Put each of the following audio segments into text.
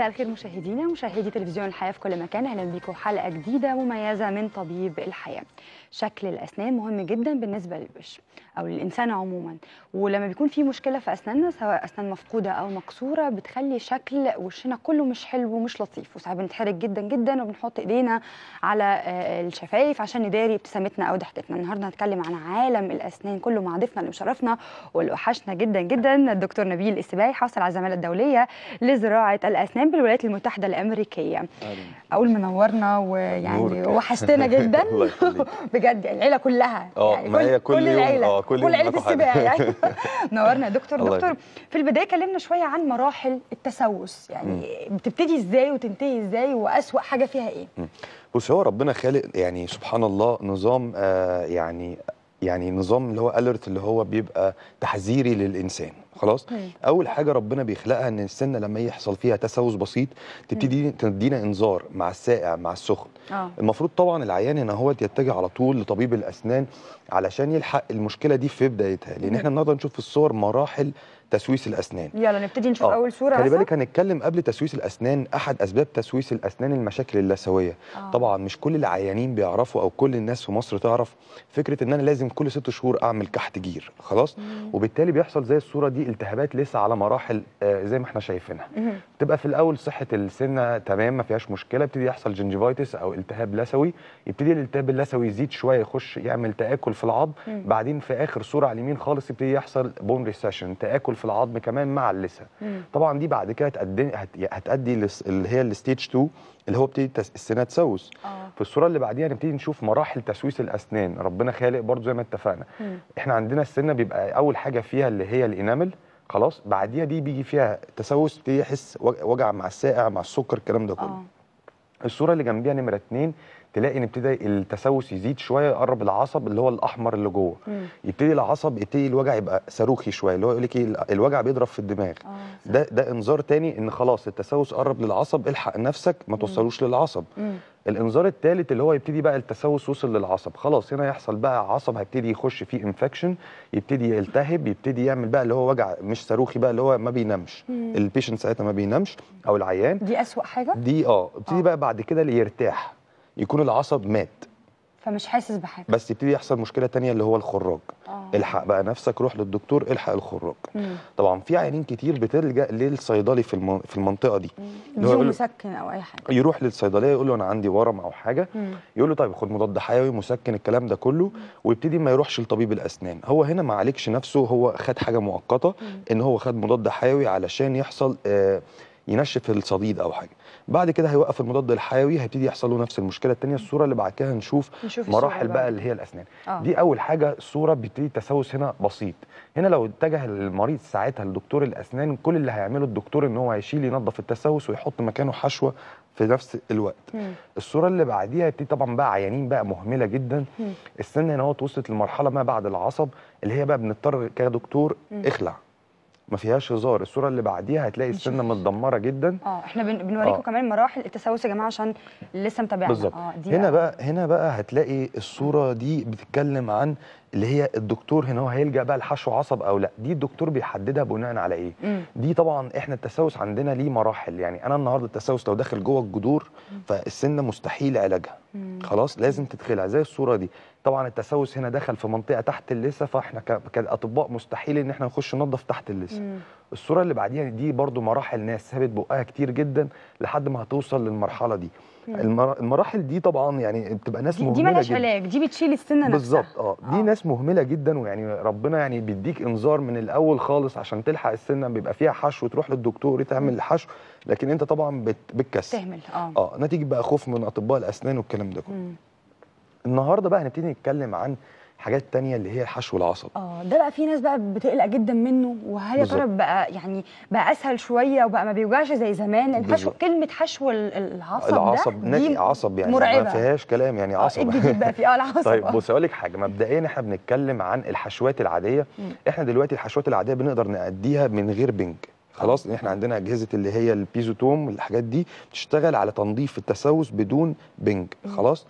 مساء الخير مشاهدينا مشاهدي تلفزيون الحياة في كل مكان أهلا بيكم حلقة جديدة مميزة من طبيب الحياة شكل الأسنان مهم جدا بالنسبة للوش أو للإنسان عموما ولما بيكون في مشكلة في أسناننا سواء أسنان مفقودة أو مكسورة بتخلي شكل وشنا كله مش حلو ومش لطيف وساعات بنتحرج جدا جدا وبنحط إيدينا على آه، الشفايف عشان نداري ابتسامتنا أو ضحكتنا النهاردة هنتكلم عن عالم الأسنان كله مع ضيفنا اللي مشرفنا واللي وحشنا جدا جدا الدكتور نبيل السباعي حاصل على الزمالة الدولية لزراعة الأسنان بالولايات المتحدة الأمريكية أول منورنا ويعني نورك. وحشتنا جدا الله يخليك. بجد العيلة كلها اه يعني ما هي كل يوم- العيلة اه كل يوم عيلة معاكم حاجة. السباعي يعني نورنا يا دكتور الله دكتور يخليك. في البداية كلمنا شوية عن مراحل التسوس يعني بتبتدي ازاي وتنتهي ازاي وأسوأ حاجة فيها ايه بص هو ربنا خالق يعني سبحان الله نظام آه يعني يعني نظام اللي هو اليرت اللي هو بيبقى تحذيري للانسان خلاص مم. اول حاجه ربنا بيخلقها ان السنه لما يحصل فيها تسوس بسيط تبتدي تدينا انذار مع الساقع مع السخن اه المفروض طبعا العيان هنا هو يتجه على طول لطبيب الاسنان علشان يلحق المشكله دي في بدايتها لان مم. احنا النهارده نشوف في الصور مراحل تسويس الاسنان يلا نبتدي نشوف آه، أول صورة خلي مثلا بالك هنتكلم قبل تسويس الاسنان احد اسباب تسويس الاسنان المشاكل اللثويه آه. طبعا مش كل العيانين بيعرفوا او كل الناس في مصر تعرف فكره ان انا لازم كل ست شهور اعمل كحت جير خلاص مم. وبالتالي بيحصل زي الصوره دي التهابات لسه على مراحل آه، زي ما احنا شايفينها مهم. تبقى في الاول صحه السنه تمام ما فيهاش مشكله يبتدي يحصل جنجيفايتس او التهاب لثوي يبتدي الالتهاب اللثوي يزيد شويه يخش يعمل تاكل في العظم مم. بعدين في اخر صوره على اليمين خالص يبتدي يحصل بون ريسيشن تاكل في العظم كمان مع اللثه مم. طبعا دي بعد كده هتقدم هت- هتأدي لس- اللي هي الستيج 2 اللي هو بتدي تس- السنه تسوس اه في الصوره اللي بعديها نبتدي نشوف مراحل تسويس الاسنان ربنا خالق برضو زي ما اتفقنا مم. احنا عندنا السنه بيبقى اول حاجه فيها اللي هي الانامل خلاص بعديها دي بيجي فيها تسوس بيبتدي يحس وج- وجع مع الساقع مع السكر الكلام ده كله اه الصوره اللي جنبيها نمره اتنين تلاقي ان ابتدى التسوس يزيد شويه يقرب العصب اللي هو الاحمر اللي جوه مم. يبتدي العصب يبتدي الوجع يبقى صاروخي شويه اللي هو يقول لك ايه الوجع بيضرب في الدماغ اه صح. ده ده انذار تاني ان خلاص التسوس قرب للعصب الحق نفسك ما توصلوش للعصب مم. الانذار الثالث اللي هو يبتدي بقى التسوس وصل للعصب خلاص هنا يحصل بقى عصب هيبتدي يخش فيه انفكشن يبتدي يلتهب يبتدي يعمل بقى اللي هو وجع مش صاروخي بقى اللي هو ما بينامش مم. البيشنت ساعتها ما بينامش او العيان دي أسوأ حاجة دي اه يبتدي آه. بقى بعد كده اللي يرتاح يكون العصب مات فمش حاسس بحاجة بس يبتدي يحصل مشكله تانية اللي هو الخراج اه الحق بقى نفسك روح للدكتور الحق الخراج مم. طبعا في عيانين كتير بتلجا للصيدلي في الم- في المنطقه دي اللي هو دي يقول- مسكن أو أي حاجة يروح للصيدليه يقول له انا عندي ورم او حاجه مم. يقول له طيب خد مضاد حيوي مسكن الكلام ده كله ويبتدي ما يروحش لطبيب الاسنان هو هنا ما عالجش نفسه هو خد حاجه مؤقته ان هو خد مضاد حيوي علشان يحصل آه، ينشف الصديد او حاجه بعد كده هيوقف المضاد الحيوي هيبتدي يحصل له نفس المشكله الثانيه الصوره اللي بعد كده هنشوف نشوف الصورة مراحل بقى. بقى اللي هي الاسنان آه. دي اول حاجه الصوره بيبتدي التسوس هنا بسيط هنا لو اتجه المريض ساعتها لدكتور الاسنان كل اللي هيعمله الدكتور ان هو هيشيل ينظف التسوس ويحط مكانه حشوه في نفس الوقت مم. الصوره اللي بعديها يبتدي طبعا بقى عيانين بقى مهمله جدا مم. السن هنا هو وصلت لمرحله ما بعد العصب اللي هي بقى بنضطر كدكتور مم. اخلع ما فيهاش هزار الصوره اللي بعديها هتلاقي السنه نشوف. متدمره جدا اه احنا بن... بنوريكم آه. كمان مراحل التسوس يا جماعه عشان لسه متابعنا بالظبط اه دي هنا بقى هنا بقى هتلاقي الصوره دي بتتكلم عن اللي هي الدكتور هنا هو هيلجا بقى لحشو عصب او لا دي الدكتور بيحددها بناء على ايه مم. دي طبعا احنا التسوس عندنا ليه مراحل يعني انا النهارده التسوس لو داخل جوه الجذور فالسنه مستحيل علاجها مم. خلاص لازم تدخلها زي الصوره دي طبعا التسوس هنا دخل في منطقه تحت اللثه فاحنا ك- كاطباء مستحيل ان احنا نخش ننظف تحت اللثه مم. الصوره اللي بعديها دي برضو مراحل ناس سابت بقها كتير جدا لحد ما هتوصل للمرحله دي المرا- المراحل دي طبعا يعني بتبقى ناس دي, مهمله دي مالهاش جدا علاج دي بتشيل السنه نفسها بالظبط اه دي آه. ناس مهمله جدا ويعني ربنا يعني بيديك انذار من الاول خالص عشان تلحق السنه بيبقى فيها حشو تروح للدكتور تعمل الحشو لكن انت طبعا بت... بتكسل تهمل اه اه نتيجه بقى خوف من اطباء الاسنان والكلام ده كله مم. النهارده بقى هنبتدي نتكلم عن حاجات تانية اللي هي حشو العصب اه ده بقى في ناس بقى بتقلق جدا منه وهل يا ترى بالظبط. بقى يعني بقى اسهل شويه وبقى ما بيوجعش زي زمان الحشو بالظبط. كلمه حشو ال- العصب العصب ده ناتي دي عصب يعني مرعبة. ما فيهاش كلام يعني آه، عصب ايه الجديد بقى في اه العصب طيب آه. بص اقول لك حاجه مبدئيا احنا بنتكلم عن الحشوات العاديه مم. احنا دلوقتي الحشوات العاديه بنقدر نأديها من غير بنج خلاص احنا عندنا اجهزه اللي هي البيزوتوم الحاجات دي بتشتغل على تنظيف التسوس بدون بنج خلاص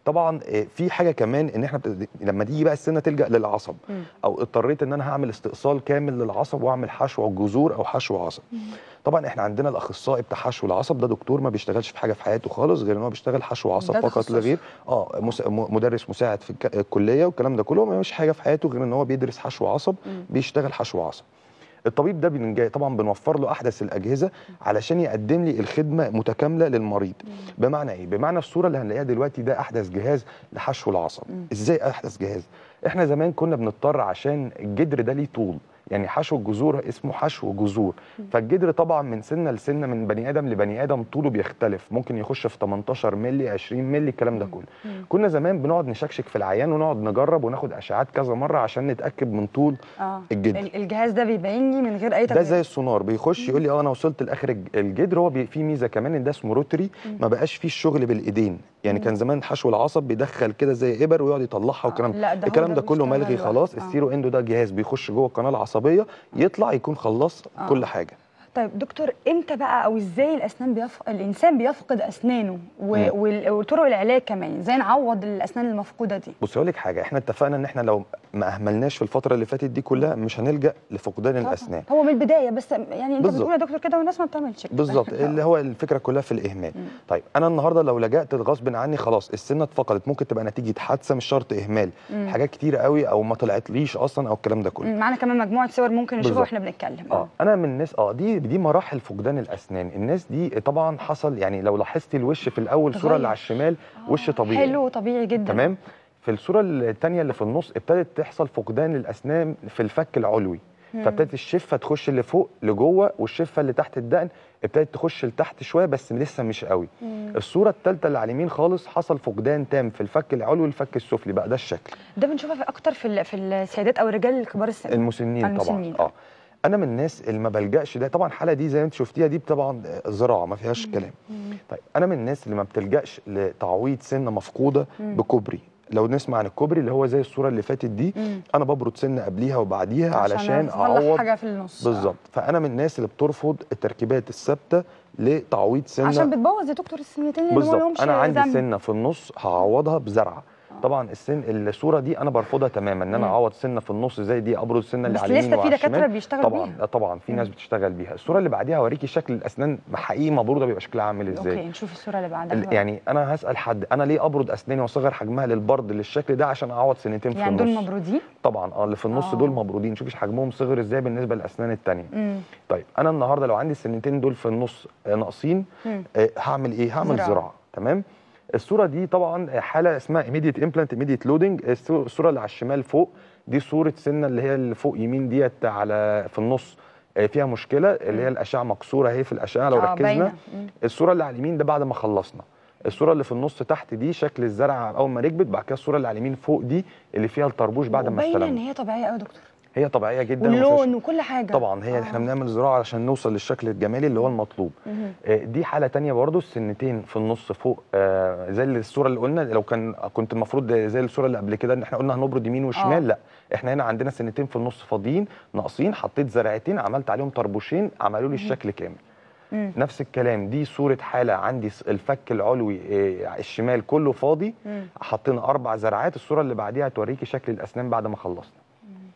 طبعا آه، في حاجه كمان ان احنا بت- لما تيجي بقى السنه تلجا للعصب مم. او اضطريت ان انا هعمل استئصال كامل للعصب واعمل حشو جذور او حشو عصب طبعا احنا عندنا الاخصائي بتاع حشو العصب ده دكتور ما بيشتغلش في حاجه في حياته خالص غير ان هو بيشتغل حشو عصب ده فقط لا تخصصه. غير اه مس- م- مدرس مساعد في الك- الكليه والكلام ده كله ما مش حاجه في حياته غير ان هو بيدرس حشو عصب مم. بيشتغل حشو عصب الطبيب ده بنجا- طبعا بنوفر له احدث الاجهزه علشان يقدم لي الخدمه متكامله للمريض بمعنى ايه بمعنى الصوره اللي هنلاقيها دلوقتي ده احدث جهاز لحشو العصب مم. ازاي احدث جهاز احنا زمان كنا بنضطر عشان الجدر ده ليه طول يعني حشو الجذور اسمه حشو جذور فالجدر طبعا من سنه لسنه من بني ادم لبني ادم طوله بيختلف ممكن يخش في 18 مللي 20 مللي الكلام ده كله مم. كنا زمان بنقعد نشكشك في العيان ونقعد نجرب وناخد اشعات كذا مره عشان نتاكد من طول اه الجدر. ال- الجهاز ده بيبين لي من غير اي ده تغيير زي السونار بيخش يقول لي اه انا وصلت لاخر الج- الجدر هو بي- فيه ميزه كمان ان ده اسمه روتري ما بقاش فيه الشغل بالايدين يعني كان زمان حشو العصب بيدخل كده زي ابر ويقعد يطلعها والكلام آه، لا، ده هو الكلام ده ده كله بيشتغل ملغي لوحده. خلاص آه. السيرو اندو ده جهاز بيخش جوه القناه العصبيه يطلع يكون خلص آه. كل حاجه طيب دكتور امتى بقى او ازاي الاسنان بيف... الانسان بيفقد اسنانه و... مم. وال- وطرق العلاج كمان ازاي نعوض الاسنان المفقوده دي بص هقول لك حاجه احنا اتفقنا ان احنا لو ما اهملناش في الفتره اللي فاتت دي كلها مش هنلجا لفقدان طبعاً. الاسنان هو من البدايه بس يعني انت بالظبط. بتقول يا دكتور كده والناس ما بتعملش كده بالظبط اللي هو الفكره كلها في الاهمال مم. طيب انا النهارده لو لجأت غصب عني خلاص السنه اتفقدت ممكن تبقى نتيجه حادثه مش شرط اهمال مم. حاجات كتيره قوي او ما طلعتليش اصلا او الكلام ده كله مم، معانا كمان مجموعه صور ممكن نشوفها بالظبط. واحنا بنتكلم اه انا من الناس اه دي دي مراحل فقدان الاسنان الناس دي طبعا حصل يعني لو لاحظتي الوش في الاول الصوره اتغير. اللي على الشمال وش آه، طبيعي حلو طبيعي جدا تمام في الصوره الثانيه اللي في النص ابتدت تحصل فقدان للاسنان في الفك العلوي مم. فابتدت الشفه تخش لفوق لجوه والشفه اللي تحت الدقن ابتدت تخش لتحت شويه بس لسه مش قوي مم. الصوره الثالثه اللي على اليمين خالص حصل فقدان تام في الفك العلوي والفك السفلي بقى ده الشكل ده بنشوفها في اكتر في ال- في السيدات او الرجال الكبار السن المسنين, المسنين. طبعا اه انا من الناس اللي ما بلجاش ده طبعا الحاله دي زي ما انت شفتيها دي طبعا زراعه ما فيهاش كلام مم. طيب انا من الناس اللي ما بتلجاش لتعويض سنه مفقوده مم. بكوبري لو نسمع عن الكوبري اللي هو زي الصوره اللي فاتت دي مم. انا ببرد سنه قبليها وبعديها علشان أصلح اعوض حاجه في النص بالظبط فانا من الناس اللي بترفض التركيبات الثابته لتعويض سنه عشان بتبوظ يا دكتور السنتين اللي ما بالظبط لهمش انا عندي ذنب. سنه في النص هعوضها بزرعه طبعا السن الصوره دي انا برفضها تماما ان انا مم. اعوض سنه في النص زي دي ابرد السنه اللي بس على اليمين لسه في وعلى دكاتره الشمال بيشتغلوا طبعا بيها آه طبعا في ناس مم. بتشتغل بيها الصوره اللي بعديها هوريكي شكل الاسنان حقيقي مبروده بيبقى شكلها عامل ازاي اوكي نشوف الصوره اللي بعدها ال- بقى. يعني انا هسال حد انا ليه ابرد اسناني واصغر حجمها للبرد للشكل ده عشان اعوض سنتين في يعني النص دول مبرودين طبعا اه اللي في النص آه. دول مبرودين شوفي حجمهم صغر ازاي بالنسبه للاسنان التانية مم. طيب انا النهارده لو عندي السنتين دول في النص آه، ناقصين مم. آه، هعمل ايه هعمل زراعة. زراعه تمام الصوره دي طبعا حاله اسمها immediate implant immediate loading الصو- الصوره اللي على الشمال فوق دي صوره سنه اللي هي اللي فوق يمين ديت على في النص آه، فيها مشكله اللي هي الاشعه مكسوره اهي في الاشعه لو آه، ركزنا باينة. مم. الصوره اللي على اليمين ده بعد ما خلصنا الصوره اللي في النص تحت دي شكل الزرعه اول ما ركبت بعد كده الصوره اللي على اليمين فوق دي اللي فيها الطربوش بعد ما وباينه ان استلمنا هي طبيعيه قوي يا دكتور هي طبيعيه جدا ومفيهاش- واللون وكل حاجه طبعا هي آه. احنا بنعمل زراعه عشان نوصل للشكل الجمالي اللي هو المطلوب مهم. آه، دي حاله تانية برضو السنتين في النص فوق آه، زي الصوره اللي قلنا لو كان كنت المفروض زي الصوره اللي قبل كده ان احنا قلنا هنبرد يمين وشمال آه. لا احنا هنا عندنا سنتين في النص فاضيين ناقصين حطيت زرعتين عملت عليهم طربوشين عملوا لي الشكل كامل مم. نفس الكلام دي صوره حاله عندي س- الفك العلوي آه، الشمال كله فاضي مم. حطينا اربع زرعات الصوره اللي بعديها هتوريكي شكل الاسنان بعد ما خلصنا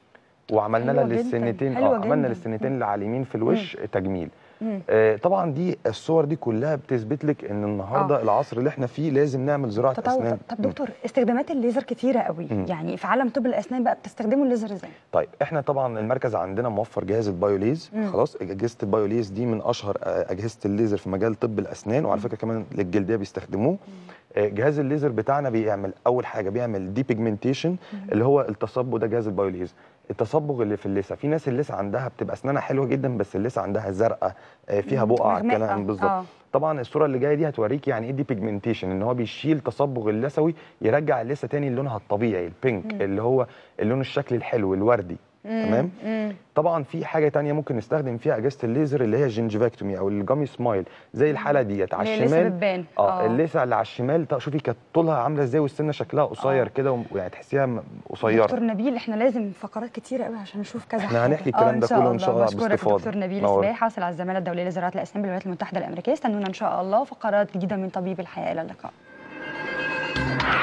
وعملنا لها حلوة جداً، للسنتين حلوة اه عملنا جداً. للسنتين اللي على اليمين في الوش تجميل مم. آه، طبعا دي الصور دي كلها بتثبت لك ان النهارده آه. العصر اللي احنا فيه لازم نعمل زراعه تطور اسنان طب دكتور استخدامات الليزر كتيره قوي مم. يعني في عالم طب الاسنان بقى بتستخدموا الليزر ازاي طيب احنا طبعا المركز عندنا موفر جهاز البايوليز مم. خلاص اجهزه البايوليز دي من اشهر آه، اجهزه الليزر في مجال طب الاسنان وعلى فكره كمان للجلديه بيستخدموه آه، جهاز الليزر بتاعنا بيعمل اول حاجه بيعمل دي بيجمنتيشن اللي هو التصبغ ده جهاز البايوليز التصبغ اللي في اللثه في ناس اللثه عندها بتبقى اسنانها حلوه جدا بس اللثه عندها زرقاء آه، فيها مم. بقع مغمقة. كلام بالظبط آه. طبعا الصوره اللي جايه دي هتوريك يعني ايه دي بيجمنتيشن ان هو بيشيل تصبغ اللثوي يرجع اللثه تاني لونها الطبيعي البينك مم. اللي هو اللون الشكل الحلو الوردي مم. تمام مم. طبعا في حاجه تانية ممكن نستخدم فيها اجهزه الليزر اللي هي الجنجفاكتومي او الجامي سمايل زي الحاله ديت على اللي لسه الشمال بتبان اه اللثه اللي على الشمال طب شوفي كانت طولها عامله ازاي والسنه شكلها قصير آه. كده ويعني تحسيها م- قصيره دكتور نبيل احنا لازم فقرات كتيره قوي عشان نشوف كذا احنا حاجة. هنحكي الكلام آه، ده كله إن شاء الله بشكرك باستفاضة. دكتور نبيل نور. سباح حاصل على الزماله الدوليه لزراعه الاسنان بالولايات المتحده الامريكيه استنونا ان شاء الله فقرات جديده من طبيب الحياه الى اللقاء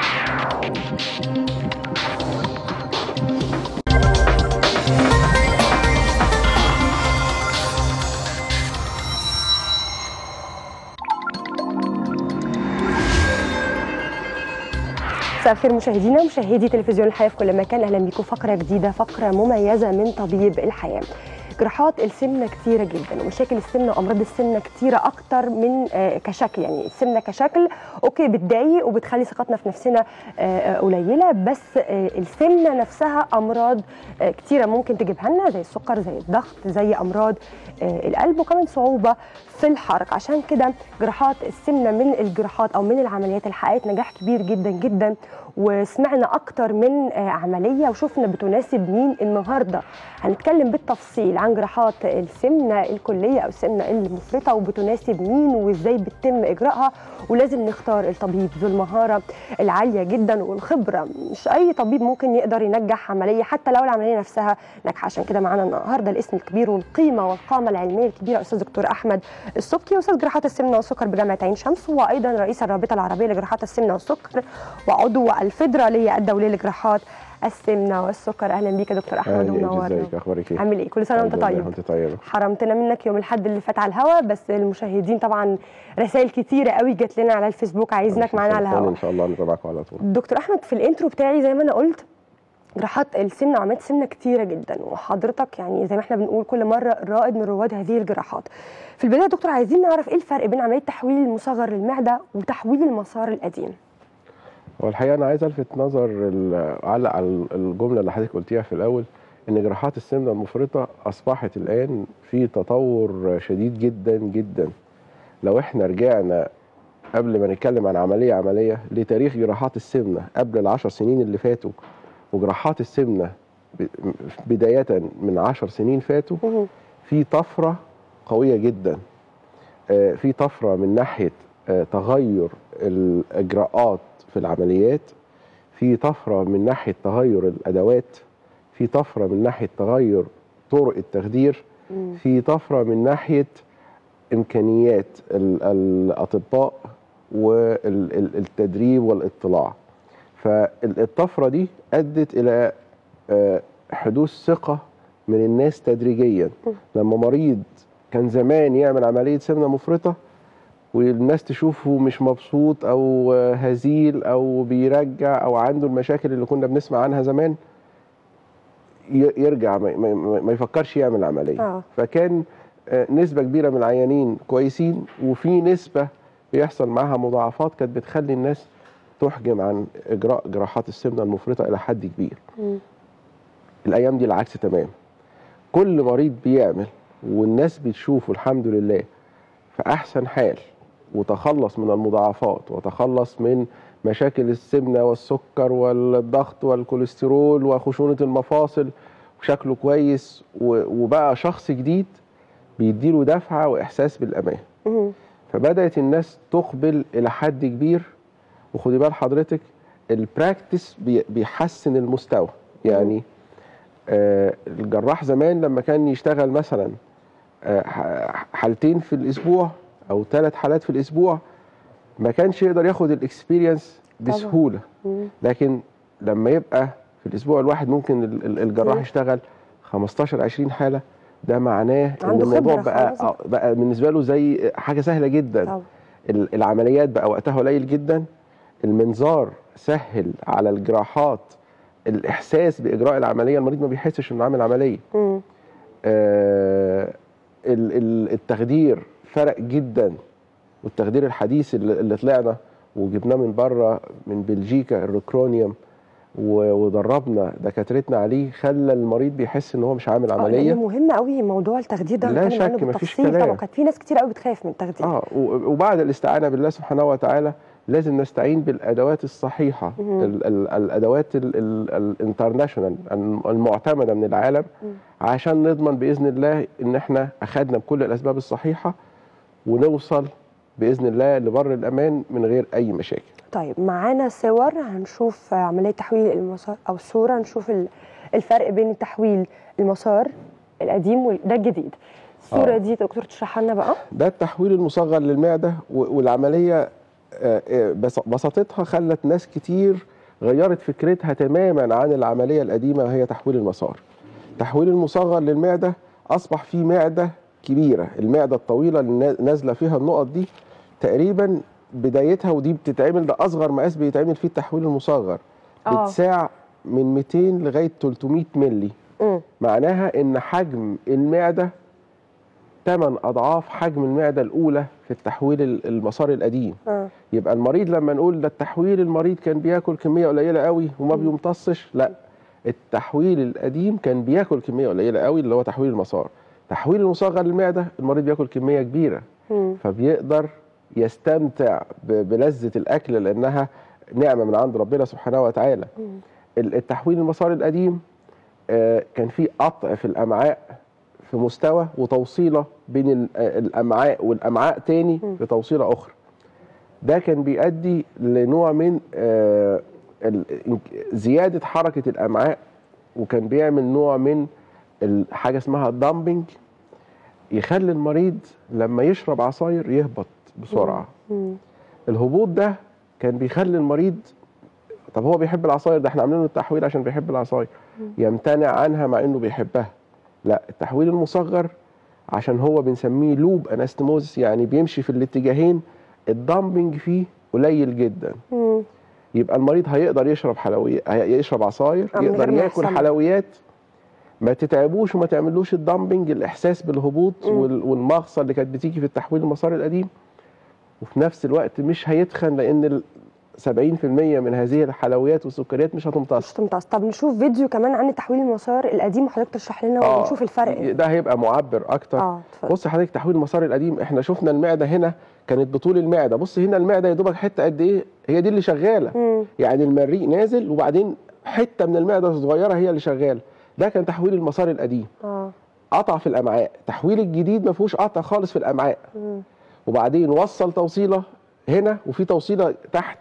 مساء الخير مشاهدينا ومشاهدي تلفزيون الحياه في كل مكان اهلا بيكم فقره جديده فقره مميزه من طبيب الحياه جراحات السمنه كتيره جدا ومشاكل السمنه وامراض السمنه كتيره اكتر من آه، كشكل يعني السمنه كشكل اوكي بتضايق وبتخلي ثقتنا في نفسنا آه، آه، قليله بس آه، السمنه نفسها امراض آه، كتيره ممكن تجيبها لنا زي السكر زي الضغط زي امراض آه، القلب وكمان صعوبه في الحرق عشان كده جراحات السمنه من الجراحات او من العمليات اللي حققت نجاح كبير جدا جدا وسمعنا اكتر من آه، عمليه وشفنا بتناسب مين النهارده هنتكلم بالتفصيل عن جراحات السمنه الكليه او السمنه المفرطه وبتناسب مين وازاي بتتم اجراءها ولازم نختار الطبيب ذو المهاره العاليه جدا والخبره مش اي طبيب ممكن يقدر ينجح عمليه حتى لو العمليه نفسها ناجحه عشان كده معانا النهارده الاسم الكبير والقيمه والقامه العلميه الكبيره استاذ دكتور احمد السبكي استاذ جراحات السمنه والسكر بجامعه عين شمس وايضا رئيس الرابطه العربيه لجراحات السمنه والسكر وعضو الفدراليه الدوليه لجراحات السمنه والسكر اهلا بيك يا دكتور احمد اهلا ومنورنا ازيك اخبارك ايه؟ عامل ايه كل سنه وانت الحمد لله، طيب وانت طيبه حرمتنا منك يوم الاحد اللي فات على الهوا بس المشاهدين طبعا رسائل كتيره قوي جات لنا على الفيسبوك عايزينك معانا على الهوا ان شاء الله نتابعكم على طول دكتور احمد في الانترو بتاعي زي ما انا قلت جراحات السمنه وعمليات السمنه كتيره جدا وحضرتك يعني زي ما احنا بنقول كل مره رائد من رواد هذه الجراحات في البدايه يا دكتور عايزين نعرف ايه الفرق بين عمليه تحويل المصغر للمعده وتحويل المسار القديم هو الحقيقه انا عايز الفت نظر ال- اعلق على الجمله اللي حضرتك قلتيها في الاول ان جراحات السمنه المفرطه اصبحت الان في تطور شديد جدا جدا لو احنا رجعنا قبل ما نتكلم عن عمليه عمليه لتاريخ جراحات السمنه قبل العشر سنين اللي فاتوا وجراحات السمنه ب- بدايه من عشر سنين فاتوا في طفره قويه جدا آه، في طفره من ناحيه آه، تغير الاجراءات في العمليات في طفره من ناحيه تغير الادوات في طفره من ناحيه تغير طرق التخدير في طفره من ناحيه امكانيات ال- الاطباء والتدريب والاطلاع فالطفره دي ادت الى آه، حدوث ثقه من الناس تدريجيا لما مريض كان زمان يعمل عمليه سمنه مفرطه والناس تشوفه مش مبسوط او هزيل او بيرجع او عنده المشاكل اللي كنا بنسمع عنها زمان ي- يرجع ما, ما, ما يفكرش يعمل عمليه آه. فكان آه، نسبه كبيره من العيانين كويسين وفي نسبه بيحصل معاها مضاعفات كانت بتخلي الناس تحجم عن اجراء جراحات السمنه المفرطه الى حد كبير الايام دي العكس تمام كل مريض بيعمل والناس بتشوفه الحمد لله في احسن حال وتخلص من المضاعفات وتخلص من مشاكل السمنه والسكر والضغط والكوليسترول وخشونه المفاصل وشكله كويس و- وبقى شخص جديد بيديله دفعه واحساس بالامان مهم. فبدات الناس تقبل الى حد كبير وخدي بال حضرتك البراكتس بي- بيحسن المستوى يعني آه الجراح زمان لما كان يشتغل مثلا آه ح- حالتين في الاسبوع او ثلاث حالات في الاسبوع ما كانش يقدر ياخد الاكسبيرينس طبعاً. بسهوله مم. لكن لما يبقى في الاسبوع الواحد ممكن ال- ال- الجراح مم. يشتغل 15 20 حاله ده معناه ان عنده الموضوع خبرة بقى خلاص. آه، بقى بالنسبه له زي حاجه سهله جدا طبعا ال- العمليات بقى وقتها قليل جدا المنظار سهل على الجراحات الاحساس باجراء العمليه المريض ما بيحسش انه عامل عمليه مم. آه ال- ال- التخدير فرق جدا والتخدير الحديث اللي اللي طلعنا وجبناه من بره من بلجيكا الريكرونيوم و- ودربنا دكاترتنا عليه خلى المريض بيحس ان هو مش عامل آه، عمليه لأنه مهم قوي موضوع التخدير ده لا هنتكلم عنه شك، مفيش بالتفصيل كلام. طبعا كانت في ناس كتير قوي بتخاف من التخدير اه و- وبعد الاستعانه بالله سبحانه وتعالى لازم نستعين بالادوات الصحيحه مهم. ال ال الادوات ال- ال- الانترناشونال الم- المعتمده من العالم مم. عشان نضمن باذن الله ان احنا اخذنا بكل الاسباب الصحيحه ونوصل باذن الله لبر الامان من غير اي مشاكل طيب معانا صور هنشوف عملية تحويل المسار أو صورة نشوف ال- الفرق بين تحويل المسار القديم وده الجديد الصورة آه. دي دكتور تشرحها لنا بقى ده التحويل المصغر للمعده و- والعمليه آه، آه، بس- بساطتها خلت ناس كتير غيرت فكرتها تماما عن العمليه القديمه وهي تحويل المسار تحويل المصغر للمعده اصبح في معده كبيره المعده الطويله اللي نازله فيها النقط دي تقريبا بدايتها ودي بتتعمل ده اصغر مقاس بيتعمل فيه التحويل المصغر آه. بتساع من 200 لغايه 300 مللي مم. معناها ان حجم المعده 8 اضعاف حجم المعده الاولى في التحويل ال- المسار القديم آه. يبقى المريض لما نقول ده التحويل المريض كان بياكل كميه قليله قوي وما بيمتصش لا التحويل القديم كان بياكل كميه قليله قوي اللي هو تحويل المسار تحويل المصغر للمعده المريض بياكل كميه كبيره مم. فبيقدر يستمتع ب- بلذة الأكل لأنها نعمة من عند ربنا سبحانه وتعالى مم. ال- التحويل المسار القديم آه، كان في قطع في الأمعاء في مستوى وتوصيلة بين ال- آه، الأمعاء والأمعاء تاني مم. بتوصيلة أخرى ده كان بيؤدي لنوع من آه، ال- زيادة حركة الأمعاء وكان بيعمل نوع من ال- حاجة اسمها الدامبنج يخلي المريض لما يشرب عصاير يهبط بسرعه مم. الهبوط ده كان بيخلي المريض طب هو بيحب العصاير ده احنا عاملين له التحويل عشان بيحب العصاير يمتنع عنها مع انه بيحبها لا التحويل المصغر عشان هو بنسميه لوب انستموزس يعني بيمشي في الاتجاهين الدامبنج فيه قليل جدا مم. يبقى المريض هيقدر يشرب حلويات يشرب عصاير آه، من يقدر غير ما ياكل يحصل له. حلويات ما تتعبوش وما تعملوش الدامبنج الاحساس بالهبوط مم. وال- والمغصه اللي كانت بتيجي في التحويل المسار القديم وفي نفس الوقت مش هيتخن لان ال 70% من هذه الحلويات والسكريات مش مش هتمتص تمتص طب نشوف فيديو كمان عن تحويل المسار القديم وحضرتك تشرح لنا آه، ونشوف الفرق ده هيبقى معبر اكتر اه اتفضل بص حضرتك تحويل المسار القديم احنا شفنا المعده هنا كانت بطول المعده بص هنا المعده يا دوبك حته قد ايه هي دي اللي شغاله مم. يعني المريء نازل وبعدين حته من المعده الصغيره هي اللي شغاله ده كان تحويل المسار القديم اه قطع في الامعاء تحويل الجديد ما فيهوش قطع خالص في الامعاء مم. وبعدين وصل توصيله هنا وفي توصيله تحت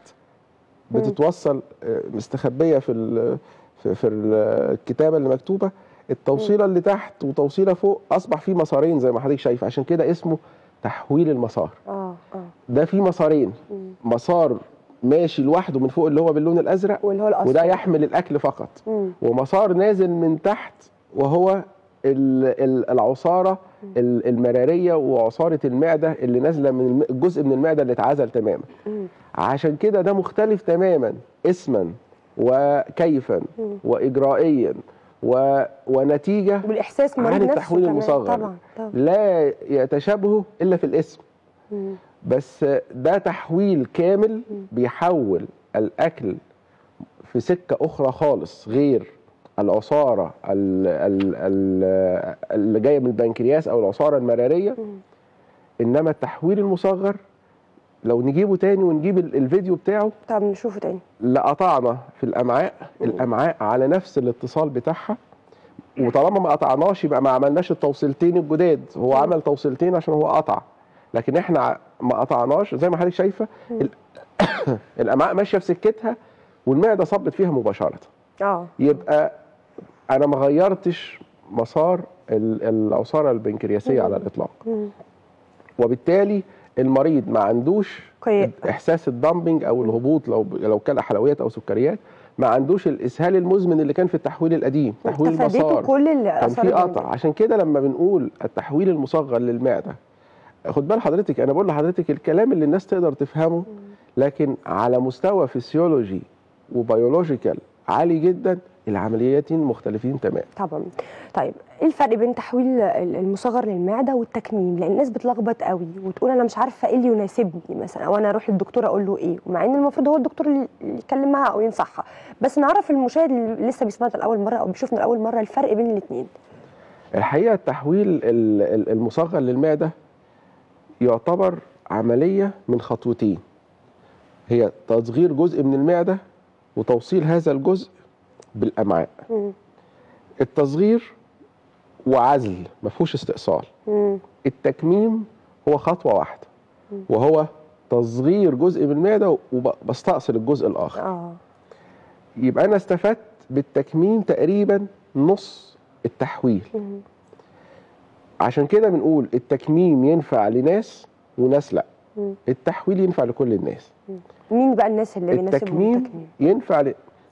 بتتوصل آه، مستخبيه في ال- في, في الكتابه اللي مكتوبه التوصيله اللي تحت وتوصيله فوق اصبح في مسارين زي ما حضرتك شايف عشان كده اسمه تحويل المسار اه اه ده في مسارين مم. مسار ماشي لوحده من فوق اللي هو باللون الازرق واللي هو الاصفر وده يحمل الاكل فقط مم. ومسار نازل من تحت وهو ال- ال- العصاره ال- المراريه وعصاره المعده اللي نازله من الم- الجزء من المعده اللي اتعزل تماما مم. عشان كده ده مختلف تماما اسما وكيفا مم. واجرائيا و... ونتيجه والاحساس عن مريض نفسه التحويل كمان. المصغر. طبعا طبعا لا يتشابهه الا في الاسم مم. بس ده تحويل كامل بيحول الاكل في سكه اخرى خالص غير العصاره ال- ال- ال- اللي جايه من البنكرياس او العصاره المراريه مم. انما التحويل المصغر لو نجيبه تاني ونجيب ال- الفيديو بتاعه طب نشوفه تاني لقطعنا في الامعاء الامعاء على نفس الاتصال بتاعها وطالما ما قطعناش يبقى ما عملناش التوصيلتين الجداد هو عمل توصيلتين عشان هو قطع لكن احنا ع- ما قطعناش زي ما حضرتك شايفه ال- الامعاء ماشيه في سكتها والمعده صبت فيها مباشره اه يبقى انا ما غيرتش مسار ال- العصاره البنكرياسيه على الاطلاق مم. وبالتالي المريض ما عندوش كويس. احساس الدامبنج او الهبوط لو لو كل حلويات او سكريات ما عندوش الاسهال المزمن اللي كان في التحويل القديم تحويل استفادته المسار كل اللي كان اثر في الجنب. قطع عشان كده لما بنقول التحويل المصغر للمعده خد بال حضرتك انا بقول لحضرتك الكلام اللي الناس تقدر تفهمه لكن على مستوى فسيولوجي وبيولوجيكال عالي جدا العمليتين مختلفين تماما طبعا طيب ايه الفرق بين تحويل ال- المصغر للمعده والتكميم لان الناس بتلخبط قوي وتقول انا مش عارفه ايه اللي يناسبني مثلا او انا اروح للدكتور اقول له ايه ومع ان المفروض هو الدكتور اللي اللي يتكلم معاها او ينصحها بس نعرف المشاهد اللي لسه بيسمعنا لاول مره او بيشوفنا لاول مره الفرق بين الاثنين الحقيقه التحويل ال- ال- المصغر للمعده يعتبر عمليه من خطوتين هي تصغير جزء من المعده وتوصيل هذا الجزء بالامعاء التصغير وعزل ما فيهوش استئصال التكميم هو خطوه واحده وهو تصغير جزء من المعده وبستأصل الجزء الاخر اه يبقى انا استفدت بالتكميم تقريبا نص التحويل مم. عشان كده بنقول التكميم ينفع لناس وناس لا مم. التحويل ينفع لكل الناس مين بقى الناس اللي بيناسبهم التكميم التكميم ينفع ل...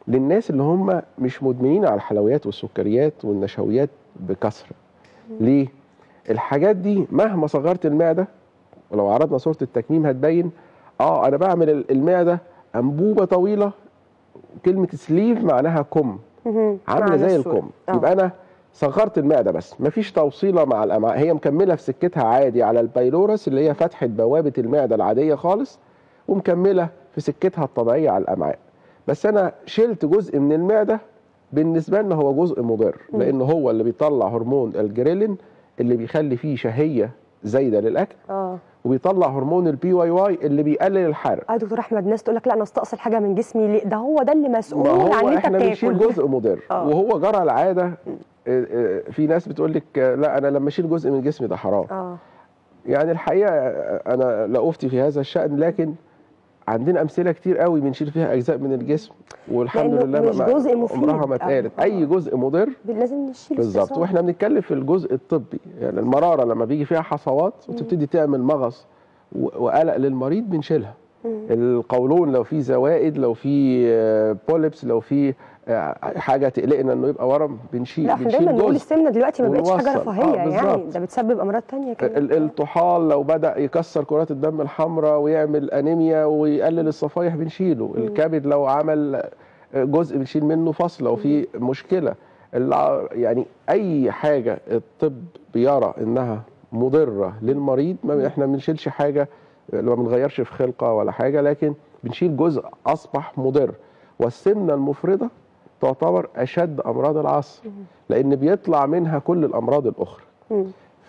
للناس اللي هم مش مدمنين على الحلويات والسكريات والنشويات بكثره ليه الحاجات دي مهما صغرت المعده ولو عرضنا صوره التكميم هتبين اه انا بعمل ال- المعده انبوبه طويله كلمه سليف معناها كم مهم. عامله معنى زي الصورة. الكم آه. يبقى انا صغرت المعده بس مفيش توصيله مع الامعاء هي مكمله في سكتها عادي على البايلورس اللي هي فتحه بوابه المعده العاديه خالص ومكمله في سكتها الطبيعيه على الامعاء بس انا شلت جزء من المعده بالنسبه لنا هو جزء مضر لان هو اللي بيطلع هرمون الجريلين اللي بيخلي فيه شهيه زايده للاكل اه وبيطلع هرمون البي واي واي اللي بيقلل الحرق اه دكتور احمد ناس تقول لك لا انا استأصل حاجه من جسمي ليه ده هو ده اللي ما مسؤول عن هو ان انت احنا بنشيل بتاكل جزء مضر آه. وهو جرى العاده آه، آه، في ناس بتقول لك آه، لا انا لما اشيل جزء من جسمي ده حرام اه يعني الحقيقه آه، انا لا افتي في هذا الشان لكن عندنا امثله كتير قوي بنشيل فيها اجزاء من الجسم والحمد لأنه لله مش ما- جزء مفيد. عمرها ما آه. اتقالت آه. اي جزء مضر لازم نشيل بالظبط استئصال. واحنا بنتكلم في الجزء الطبي يعني المراره لما بيجي فيها حصوات وتبتدي تعمل مغص و- وقلق للمريض بنشيلها القولون لو في زوائد لو في آه، بوليبس لو في آه، حاجه تقلقنا انه يبقى ورم بنشيل لا احنا بنشيل دايما نقول جزء السمنه دلوقتي ما بقتش حاجه ونوصل. رفاهيه آه، يعني بالظبط. ده بتسبب امراض تانية كمان ال- الطحال لو بدا يكسر كرات الدم الحمراء ويعمل انيميا ويقلل الصفائح بنشيله الكبد لو عمل جزء بنشيل منه فصل لو في مشكله الع- يعني اي حاجه الطب بيرى انها مضره للمريض ما احنا ما بنشيلش حاجه ما بنغيرش في خلقه ولا حاجه لكن بنشيل جزء اصبح مضر والسمنه المفرطه تعتبر اشد امراض العصر لان بيطلع منها كل الامراض الاخرى مم.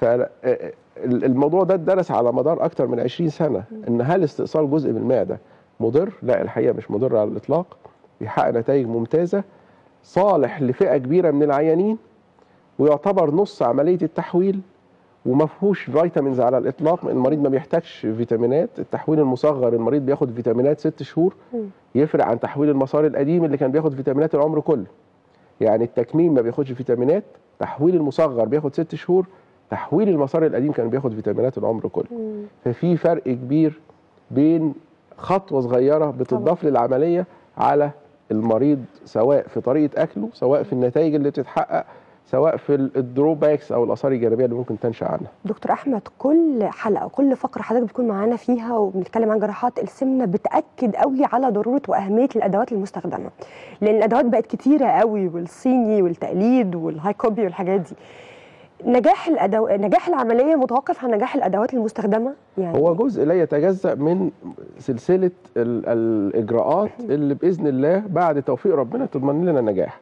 فالموضوع ده اتدرس على مدار اكتر من 20 سنه ان هل استئصال جزء من المعده مضر؟ لا الحقيقه مش مضر على الاطلاق بيحقق نتائج ممتازه صالح لفئه كبيره من العيانين ويعتبر نص عمليه التحويل وما فيهوش فيتامينز على الاطلاق المريض ما بيحتاجش فيتامينات التحويل المصغر المريض بياخد فيتامينات ست شهور يفرق عن تحويل المسار القديم اللي كان بياخد فيتامينات العمر كله يعني التكميم ما بياخدش فيتامينات تحويل المصغر بياخد ست شهور تحويل المسار القديم كان بياخد فيتامينات العمر كله ففي فرق كبير بين خطوه صغيره بتضاف للعمليه على المريض سواء في طريقه اكله سواء في النتائج اللي بتتحقق سواء في الدروباكس او الاثار الجانبيه اللي ممكن تنشا عنها دكتور احمد كل حلقه وكل فقره حضرتك بتكون معانا فيها وبنتكلم عن جراحات السمنه بتاكد قوي على ضروره واهميه الادوات المستخدمه لان الادوات بقت كتيره قوي والصيني والتقليد والهاي كوبي والحاجات دي نجاح الأدو... نجاح العمليه متوقف عن نجاح الادوات المستخدمه يعني هو جزء لا يتجزا من سلسله ال- الاجراءات اللي باذن الله بعد توفيق ربنا تضمن لنا النجاح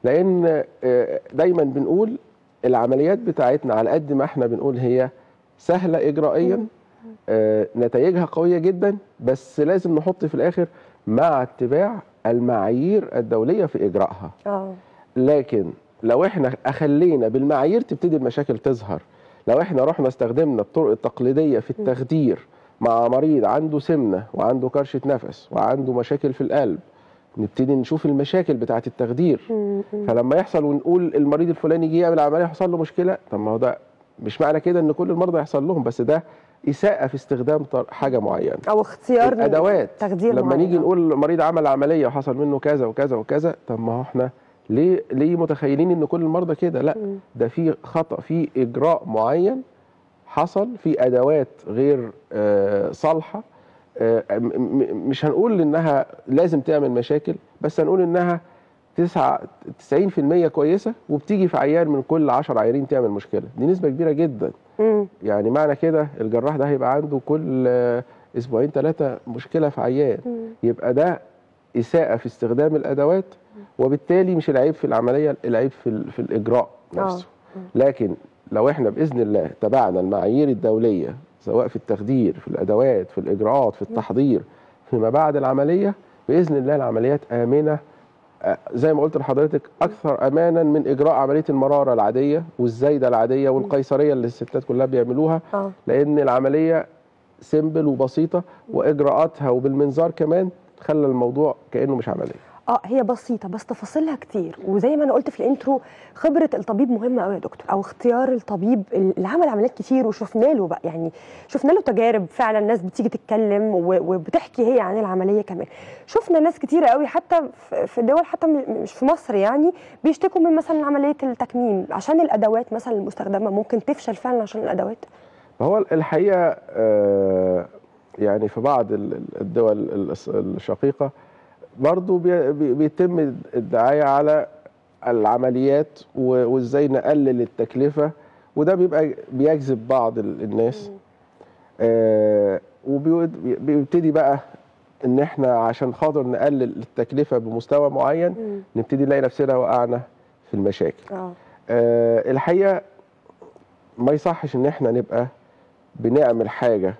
لان آه، دايما بنقول العمليات بتاعتنا على قد ما احنا بنقول هي سهله اجرائيا آه، نتائجها قويه جدا بس لازم نحط في الاخر مع اتباع المعايير الدوليه في اجرائها اه لكن لو احنا اخلينا بالمعايير تبتدي المشاكل تظهر لو احنا رحنا استخدمنا الطرق التقليديه في التخدير مع مريض عنده سمنه وعنده كرشه نفس وعنده مشاكل في القلب نبتدي نشوف المشاكل بتاعه التخدير م- م. فلما يحصل ونقول المريض الفلاني جه يعمل عمليه يحصل له مشكله طب ما هو ده مش معنى كده ان كل المرضى يحصل لهم بس ده اساءه في استخدام طر- حاجه معينه او اختيار الادوات تخدير لما معين. نيجي نقول المريض عمل عمليه وحصل منه كذا وكذا وكذا طب ما هو احنا ليه ليه متخيلين ان كل المرضى كده لا مم. ده في خطا في اجراء معين حصل في ادوات غير آه، صالحه آه، م- م- مش هنقول انها لازم تعمل مشاكل بس هنقول انها تسعة 90% كويسه وبتيجي في عيان من كل 10 عيانين تعمل مشكله دي نسبه كبيره جدا م. يعني معنى كده الجراح ده هيبقى عنده كل آه، اسبوعين ثلاثه مشكله في عيان مم. يبقى ده اساءه في استخدام الادوات وبالتالي مش العيب في العمليه العيب في ال- في الاجراء نفسه لكن لو احنا باذن الله تبعنا المعايير الدوليه سواء في التخدير في الادوات في الاجراءات في التحضير فيما بعد العمليه باذن الله العمليات امنه آه، زي ما قلت لحضرتك اكثر امانا من اجراء عمليه المراره العاديه والزايده العاديه والقيصريه اللي الستات كلها بيعملوها اه لان العمليه سيمبل وبسيطه واجراءاتها وبالمنظار كمان خلى الموضوع كانه مش عمليه اه هي بسيطه بس تفاصيلها كتير وزي ما انا قلت في الانترو خبره الطبيب مهمه قوي يا دكتور او اختيار الطبيب اللي عمل عمليات كتير وشفنا له بقى يعني شفنا له تجارب فعلا ناس بتيجي تتكلم و- وبتحكي هي عن العمليه كمان شفنا ناس كتيره قوي حتى في- في دول حتى م- مش في مصر يعني بيشتكوا من مثلا عمليه التكميم عشان الادوات مثلا المستخدمه ممكن تفشل فعلا عشان الادوات هو الحقيقه آه، يعني في بعض ال- ال- الدول الس- الشقيقه برضو بي- بي- بيتم الدعايه على العمليات و- وازاي نقلل التكلفه وده بيبقى بيجذب بعض ال- الناس آه، وبيبتدي بقى ان احنا عشان خاطر نقلل التكلفه بمستوى معين مم. نبتدي نلاقي نفسنا وقعنا في المشاكل اه آه، الحقيقه ما يصحش ان احنا نبقى بنعمل حاجه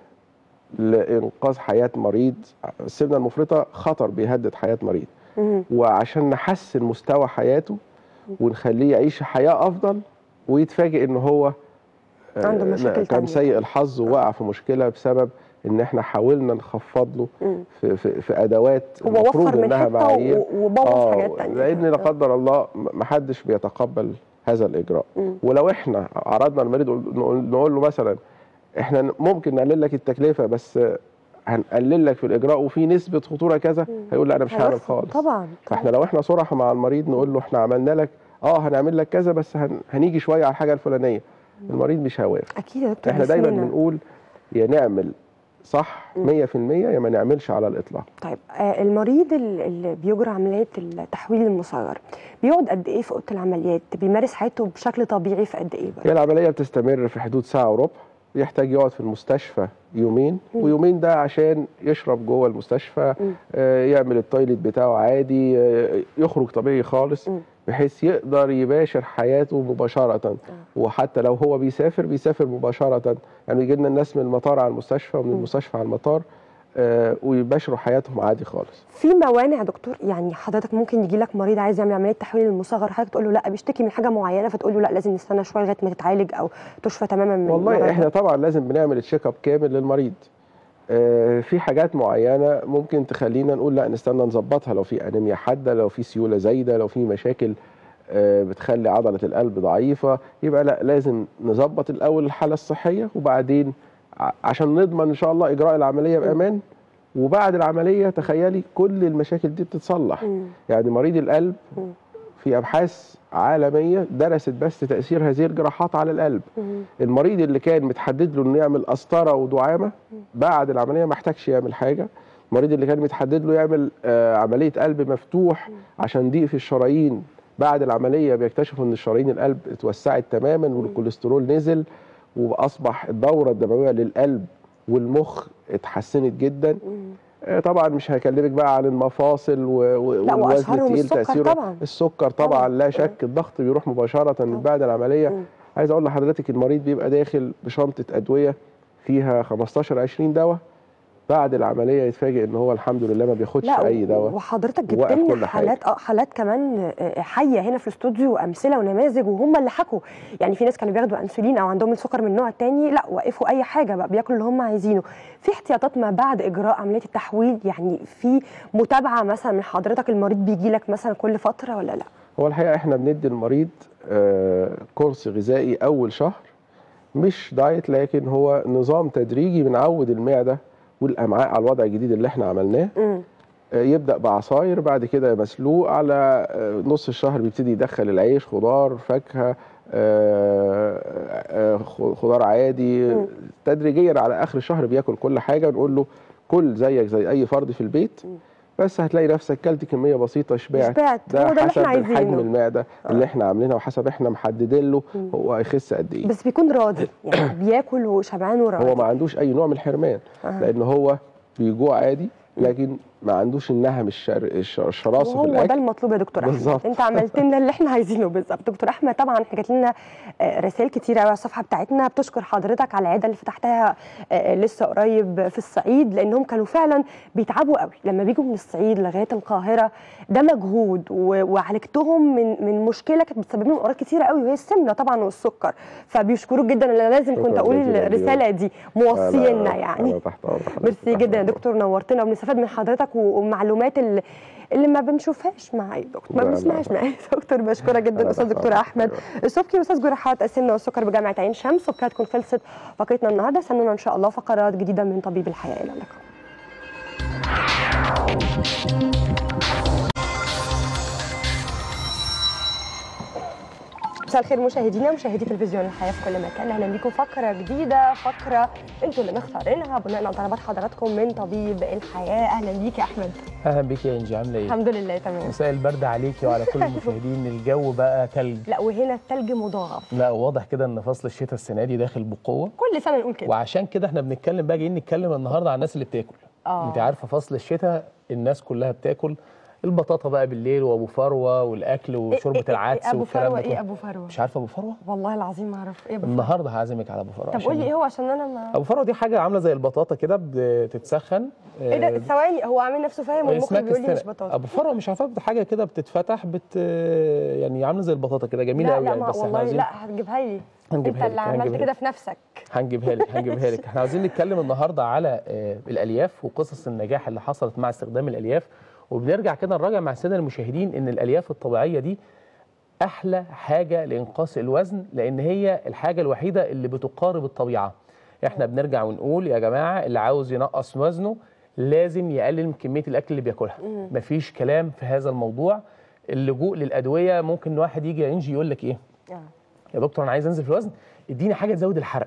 لانقاذ حياه مريض السمنه المفرطه خطر بيهدد حياه مريض مم. وعشان نحسن مستوى حياته ونخليه يعيش حياه افضل ويتفاجئ ان هو آه، عنده مشاكل كان تانية. سيء الحظ ووقع في مشكله بسبب ان احنا حاولنا نخفض له مم. في, في, في ادوات هو المفروض وفر من انها حته معايير و- وبوظ آه، حاجات تانية لان لا آه. قدر الله ما حدش بيتقبل هذا الاجراء مم. ولو احنا عرضنا المريض نقول, نقول له مثلا احنا ممكن نقلل لك التكلفه بس هنقلل لك في الاجراء وفي نسبه خطوره كذا هيقول لا انا مش هعمل هيرفض. خالص طبعا فاحنا لو احنا صراحه مع المريض نقول له احنا عملنا لك اه هنعمل لك كذا بس هن هنيجي شويه على الحاجه الفلانيه المريض مش هيوافق اكيد يا دكتور احنا دايما ياسمينة. بنقول يا نعمل صح 100% يا ما نعملش على الاطلاق طيب آه، المريض ال- اللي بيجرى عمليه التحويل المصغر بيقعد قد ايه في اوضه العمليات بيمارس حياته بشكل طبيعي في قد ايه بقى هي العمليه بتستمر في حدود ساعه وربع يحتاج يقعد في المستشفى يومين مم. ويومين ده عشان يشرب جوه المستشفى مم. آه، يعمل التويليت بتاعه عادي آه، يخرج طبيعي خالص مم. بحيث يقدر يباشر حياته مباشرة وحتى لو هو بيسافر بيسافر مباشرة يعني يجي لنا الناس من المطار على المستشفى ومن مم. المستشفى على المطار آه، ويباشروا حياتهم عادي خالص في موانع يا دكتور يعني حضرتك ممكن يجي لك مريض عايز يعمل عمليه تحويل المصغر حضرتك تقول له لا بيشتكي من حاجه معينه فتقول له لا لازم نستنى شويه لغايه ما تتعالج او تشفى تماما من المرض والله ده. احنا طبعا لازم بنعمل تشيك اب كامل للمريض آه، في حاجات معينه ممكن تخلينا نقول لا نستنى نظبطها لو في انيميا حاده لو في سيوله زايده لو في مشاكل آه، بتخلي عضله القلب ضعيفه يبقى لا لازم نظبط الاول الحاله الصحيه وبعدين ع- عشان نضمن ان شاء الله اجراء العمليه بامان وبعد العمليه تخيلي كل المشاكل دي بتتصلح مم. يعني مريض القلب مم. في ابحاث عالميه درست بس تاثير هذه الجراحات على القلب مم. المريض اللي كان متحدد له انه يعمل قسطره ودعامه بعد العمليه ما احتاجش يعمل حاجه المريض اللي كان متحدد له يعمل آه، عمليه قلب مفتوح عشان ضيق في الشرايين بعد العمليه بيكتشفوا ان الشرايين القلب اتوسعت تماما والكوليسترول نزل واصبح الدوره الدمويه للقلب والمخ اتحسنت جدا مم. آه، طبعا مش هكلمك بقى عن المفاصل و- و- لا، والوزن وأشهرهم التقيل السكر تاثيره طبعاً. السكر طبعا, طبعاً. لا شك الضغط بيروح مباشره من بعد العمليه مم. عايز اقول لحضرتك المريض بيبقى داخل بشنطه ادويه فيها 15 20 دواء بعد العمليه يتفاجئ ان هو الحمد لله ما بياخدش لا اي دواء وحضرتك جبت وقف لنا كل حاجة. حالات اه حالات كمان آه، حيه هنا في الاستوديو وامثله ونماذج وهم اللي حكوا يعني في ناس كانوا بياخدوا انسولين او عندهم السكر من النوع الثاني لا وقفوا اي حاجه بقى بياكلوا اللي هم عايزينه في احتياطات ما بعد اجراء عمليه التحويل يعني في متابعه مثلا من حضرتك المريض بيجي لك مثلا كل فتره ولا لا هو الحقيقه احنا بندي المريض آه، كورس غذائي اول شهر مش دايت لكن هو نظام تدريجي بنعود المعده والامعاء على الوضع الجديد اللي احنا عملناه امم آه، يبدا بعصاير بعد كده مسلوق على آه، نص الشهر بيبتدي يدخل العيش خضار فاكهه آه، آه، خ- خضار عادي مم. تدريجيا على اخر الشهر بياكل كل حاجه نقول له كل زيك زي اي فرد في البيت مم. بس هتلاقي نفسك كلت كميه بسيطه شبعت شبعت ده هو ده اللي حسب احنا حجم عايزينه المعده اللي احنا عاملينها وحسب احنا محددين له مم. هو هيخس قد ايه بس بيكون راضي يعني بياكل وشبعان وراضي هو ما عندوش اي نوع من الحرمان أها. لان هو بيجوع عادي لكن ما عندوش النهم الشر... الش- الشراسه في وهو ده الاكل المطلوب يا دكتور احمد بالظبط. انت عملت لنا اللي احنا عايزينه بالظبط دكتور احمد طبعا احنا جات لنا آه، رسائل كتير قوي على الصفحه بتاعتنا بتشكر حضرتك على العياده اللي فتحتها آه، لسه قريب في الصعيد لانهم كانوا فعلا بيتعبوا قوي لما بيجوا من الصعيد لغايه القاهره ده مجهود و- وعالجتهم من من مشكله كانت بتسبب لهم امراض كتيره قوي وهي السمنه طبعا والسكر فبيشكروك جدا انا لازم كنت شكراً اقول جزيلاً الرساله دي موصينا يعني انا تحت امر حضرتك. ميرسي جدا يا دكتور نورتنا وبنستفاد من حضرتك تفاصيلك ومعلومات اللي, اللي ما بنشوفهاش مع اي دكتور ما لا، لا، بنسمعهاش لا. مع اي دكتور بشكرك جدا لا، استاذ لا، دكتور خالص. احمد السبكي استاذ جراحات السمنه والسكر بجامعه عين شمس وبكده تكون خلصت فقرتنا النهارده استنونا ان شاء الله فقرات جديده من طبيب الحياه الى اللقاء مساء الخير مشاهدينا مشاهدي تلفزيون الحياه في كل مكان اهلا بيكم فقره جديده فقره انتوا اللي مختارينها بناء على طلبات حضراتكم من طبيب الحياه اهلا بيك يا احمد اهلا بيك يا انجي عامله ايه؟ الحمد لله تمام مساء البرد عليكي وعلى كل المشاهدين الجو بقى تلج لا وهنا الثلج مضاعف لا واضح كده ان فصل الشتاء السنه دي داخل بقوه كل سنه نقول كده وعشان كده احنا بنتكلم بقى جايين نتكلم النهارده عن الناس اللي بتاكل آه. انت عارفه فصل الشتاء الناس كلها بتاكل البطاطا بقى بالليل وابو فروه والاكل وشوربه العدس ابو والكلام فروه ده ايه كله. ابو فروه مش عارفه ابو فروه والله العظيم ما اعرف ايه ابو فروه النهارده هعزمك على ابو فروه طب عشان- قول لي ايه هو عشان انا ما ابو فروه دي حاجه عامله زي البطاطا كده بتتسخن ايه ده ثواني هو عامل نفسه فاهم والمخرج اسمها بيقول لي مش كستنة. بطاطا ابو فروه مش عارفه حاجه كده بتتفتح بت يعني عامله زي البطاطا كده جميله لا قوي لا يعني ما بس احنا والله عايزين لا هتجيبها لي هنجيبها انت اللي لك، عملت هنجيبها كده لك. في نفسك هنجيبها لك هنجيبها لك احنا عاوزين نتكلم النهارده على آه، الالياف وقصص النجاح اللي حصلت مع استخدام الالياف وبنرجع كده نراجع مع الساده المشاهدين ان الالياف الطبيعيه دي احلى حاجه لانقاص الوزن لان هي الحاجه الوحيده اللي بتقارب الطبيعه احنا بنرجع ونقول يا جماعه اللي عاوز ينقص وزنه لازم يقلل من كميه الاكل اللي بياكلها مفيش كلام في هذا الموضوع اللجوء للادويه ممكن واحد يجي ينجي يقول لك ايه آه. يا دكتور انا عايز انزل في الوزن اديني حاجه تزود الحرق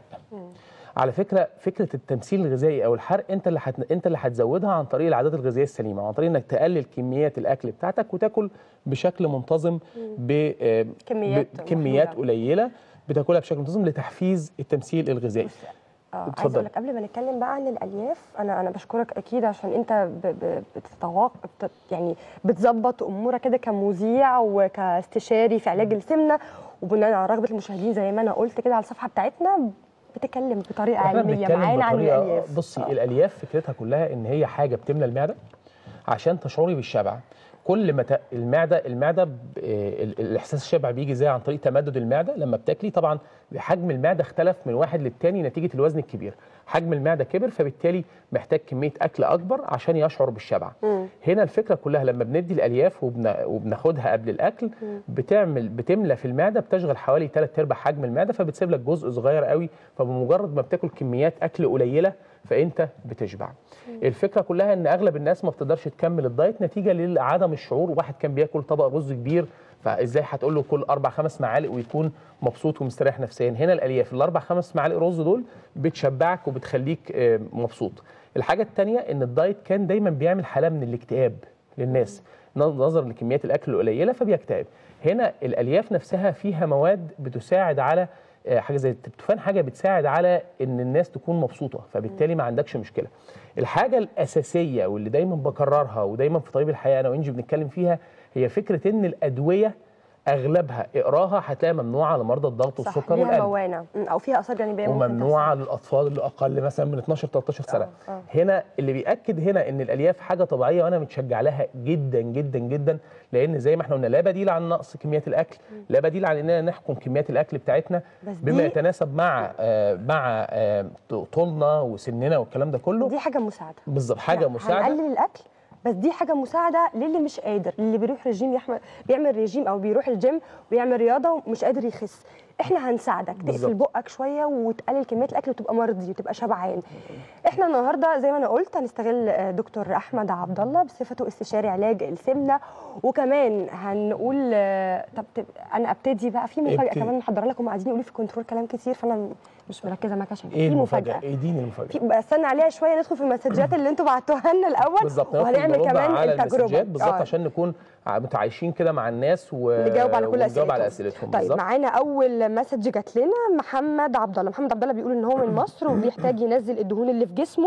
على فكره فكره التمثيل الغذائي او الحرق انت اللي حت... انت اللي هتزودها عن طريق العادات الغذائيه السليمه عن طريق انك تقلل كميات الاكل بتاعتك وتاكل بشكل منتظم ب... آه، كميات بكميات محدودة. قليله بتاكلها بشكل منتظم لتحفيز التمثيل الغذائي اه عايزه اتفضل. اقول لك قبل ما نتكلم بقى عن الالياف انا انا بشكرك اكيد عشان انت ب- ب- بتتواق بت يعني بتظبط امورك كده كمذيع وكاستشاري في علاج السمنه وبناء على رغبه المشاهدين زي ما انا قلت كده على الصفحه بتاعتنا بتتكلم بطريقه احنا علميه بنتكلم معانا عن بطريقة- الالياف بصي آه. الالياف فكرتها كلها ان هي حاجه بتملى المعده عشان تشعري بالشبع كل ما ت- المعده المعده ب- آه، ال- الاحساس الشبع بيجي ازاي عن طريق تمدد المعده لما بتاكلي طبعا حجم المعده اختلف من واحد للتاني نتيجه الوزن الكبير حجم المعده كبر فبالتالي محتاج كميه اكل اكبر عشان يشعر بالشبع مم. هنا الفكره كلها لما بندي الالياف وبن... وبناخدها قبل الاكل بتعمل بتملى في المعده بتشغل حوالي 3 ارباع حجم المعده فبتسيب لك جزء صغير قوي فبمجرد ما بتاكل كميات اكل قليله فانت بتشبع الفكره كلها ان اغلب الناس ما بتقدرش تكمل الدايت نتيجه لعدم الشعور واحد كان بياكل طبق رز كبير فازاي هتقول له كل اربع خمس معالق ويكون مبسوط ومستريح نفسيا هنا الالياف الاربع خمس معالق رز دول بتشبعك وبتخليك آه، مبسوط الحاجه الثانيه ان الدايت كان دايما بيعمل حاله من الاكتئاب للناس نظرا لكميات الاكل القليله فبيكتئب هنا الالياف نفسها فيها مواد بتساعد على آه، حاجه زي التريبتوفان حاجه بتساعد على ان الناس تكون مبسوطه فبالتالي ما عندكش مشكله الحاجه الاساسيه واللي دايما بكررها ودايما في طبيب الحياه انا وانجي بنتكلم فيها هي فكره ان الادويه اغلبها اقراها هتلاقي ممنوعه لمرضى الضغط صح والسكر ليها والقلب موانع مم، او فيها اثار جانبيه ممكن وممنوعه للاطفال اللي اقل مثلا من 12 13 سنه آه، آه. هنا اللي بياكد هنا ان الالياف حاجه طبيعيه وانا متشجع لها جدا جدا جدا لان زي ما احنا قلنا لا بديل عن نقص كميات الاكل لا بديل عن اننا نحكم كميات الاكل بتاعتنا بس بما دي- يتناسب مع آه مع آه طولنا وسننا والكلام ده كله دي حاجه مساعده بالظبط حاجه يعني مساعده هنقلل الاكل بس دي حاجه مساعده للي مش قادر اللي بيروح رجيم يحمل بيعمل رجيم او بيروح الجيم ويعمل رياضه ومش قادر يخس احنا هنساعدك تقفل بالظبط. بقك شويه وتقلل كميه الاكل وتبقى مرضي وتبقى شبعان احنا النهارده زي ما انا قلت هنستغل آه، دكتور احمد عبد الله بصفته استشاري علاج السمنه وكمان هنقول آه، طب تب- انا ابتدي بقى في مفاجاه ابتدي. كمان محضره لكم قاعدين يقولوا في كنترول كلام كتير فانا مش مركزه معاك عشان ايه في المفاجاه؟ مفاجاه اديني المفاجاه في بستنى عليها شويه ندخل في المسجات اللي انتوا بعتوها لنا الاول بالظبط وهنعمل نرد كمان على التجربه المسجات بالظبط آه. عشان نكون ع- متعايشين كده مع الناس و... نجاوب على كل ونجاوب على اسئلتهم اسئلتهم طيب بالظبط معانا اول مسج جات لنا محمد عبد الله محمد عبد الله بيقول ان هو من مصر وبيحتاج ينزل الدهون اللي في جسمه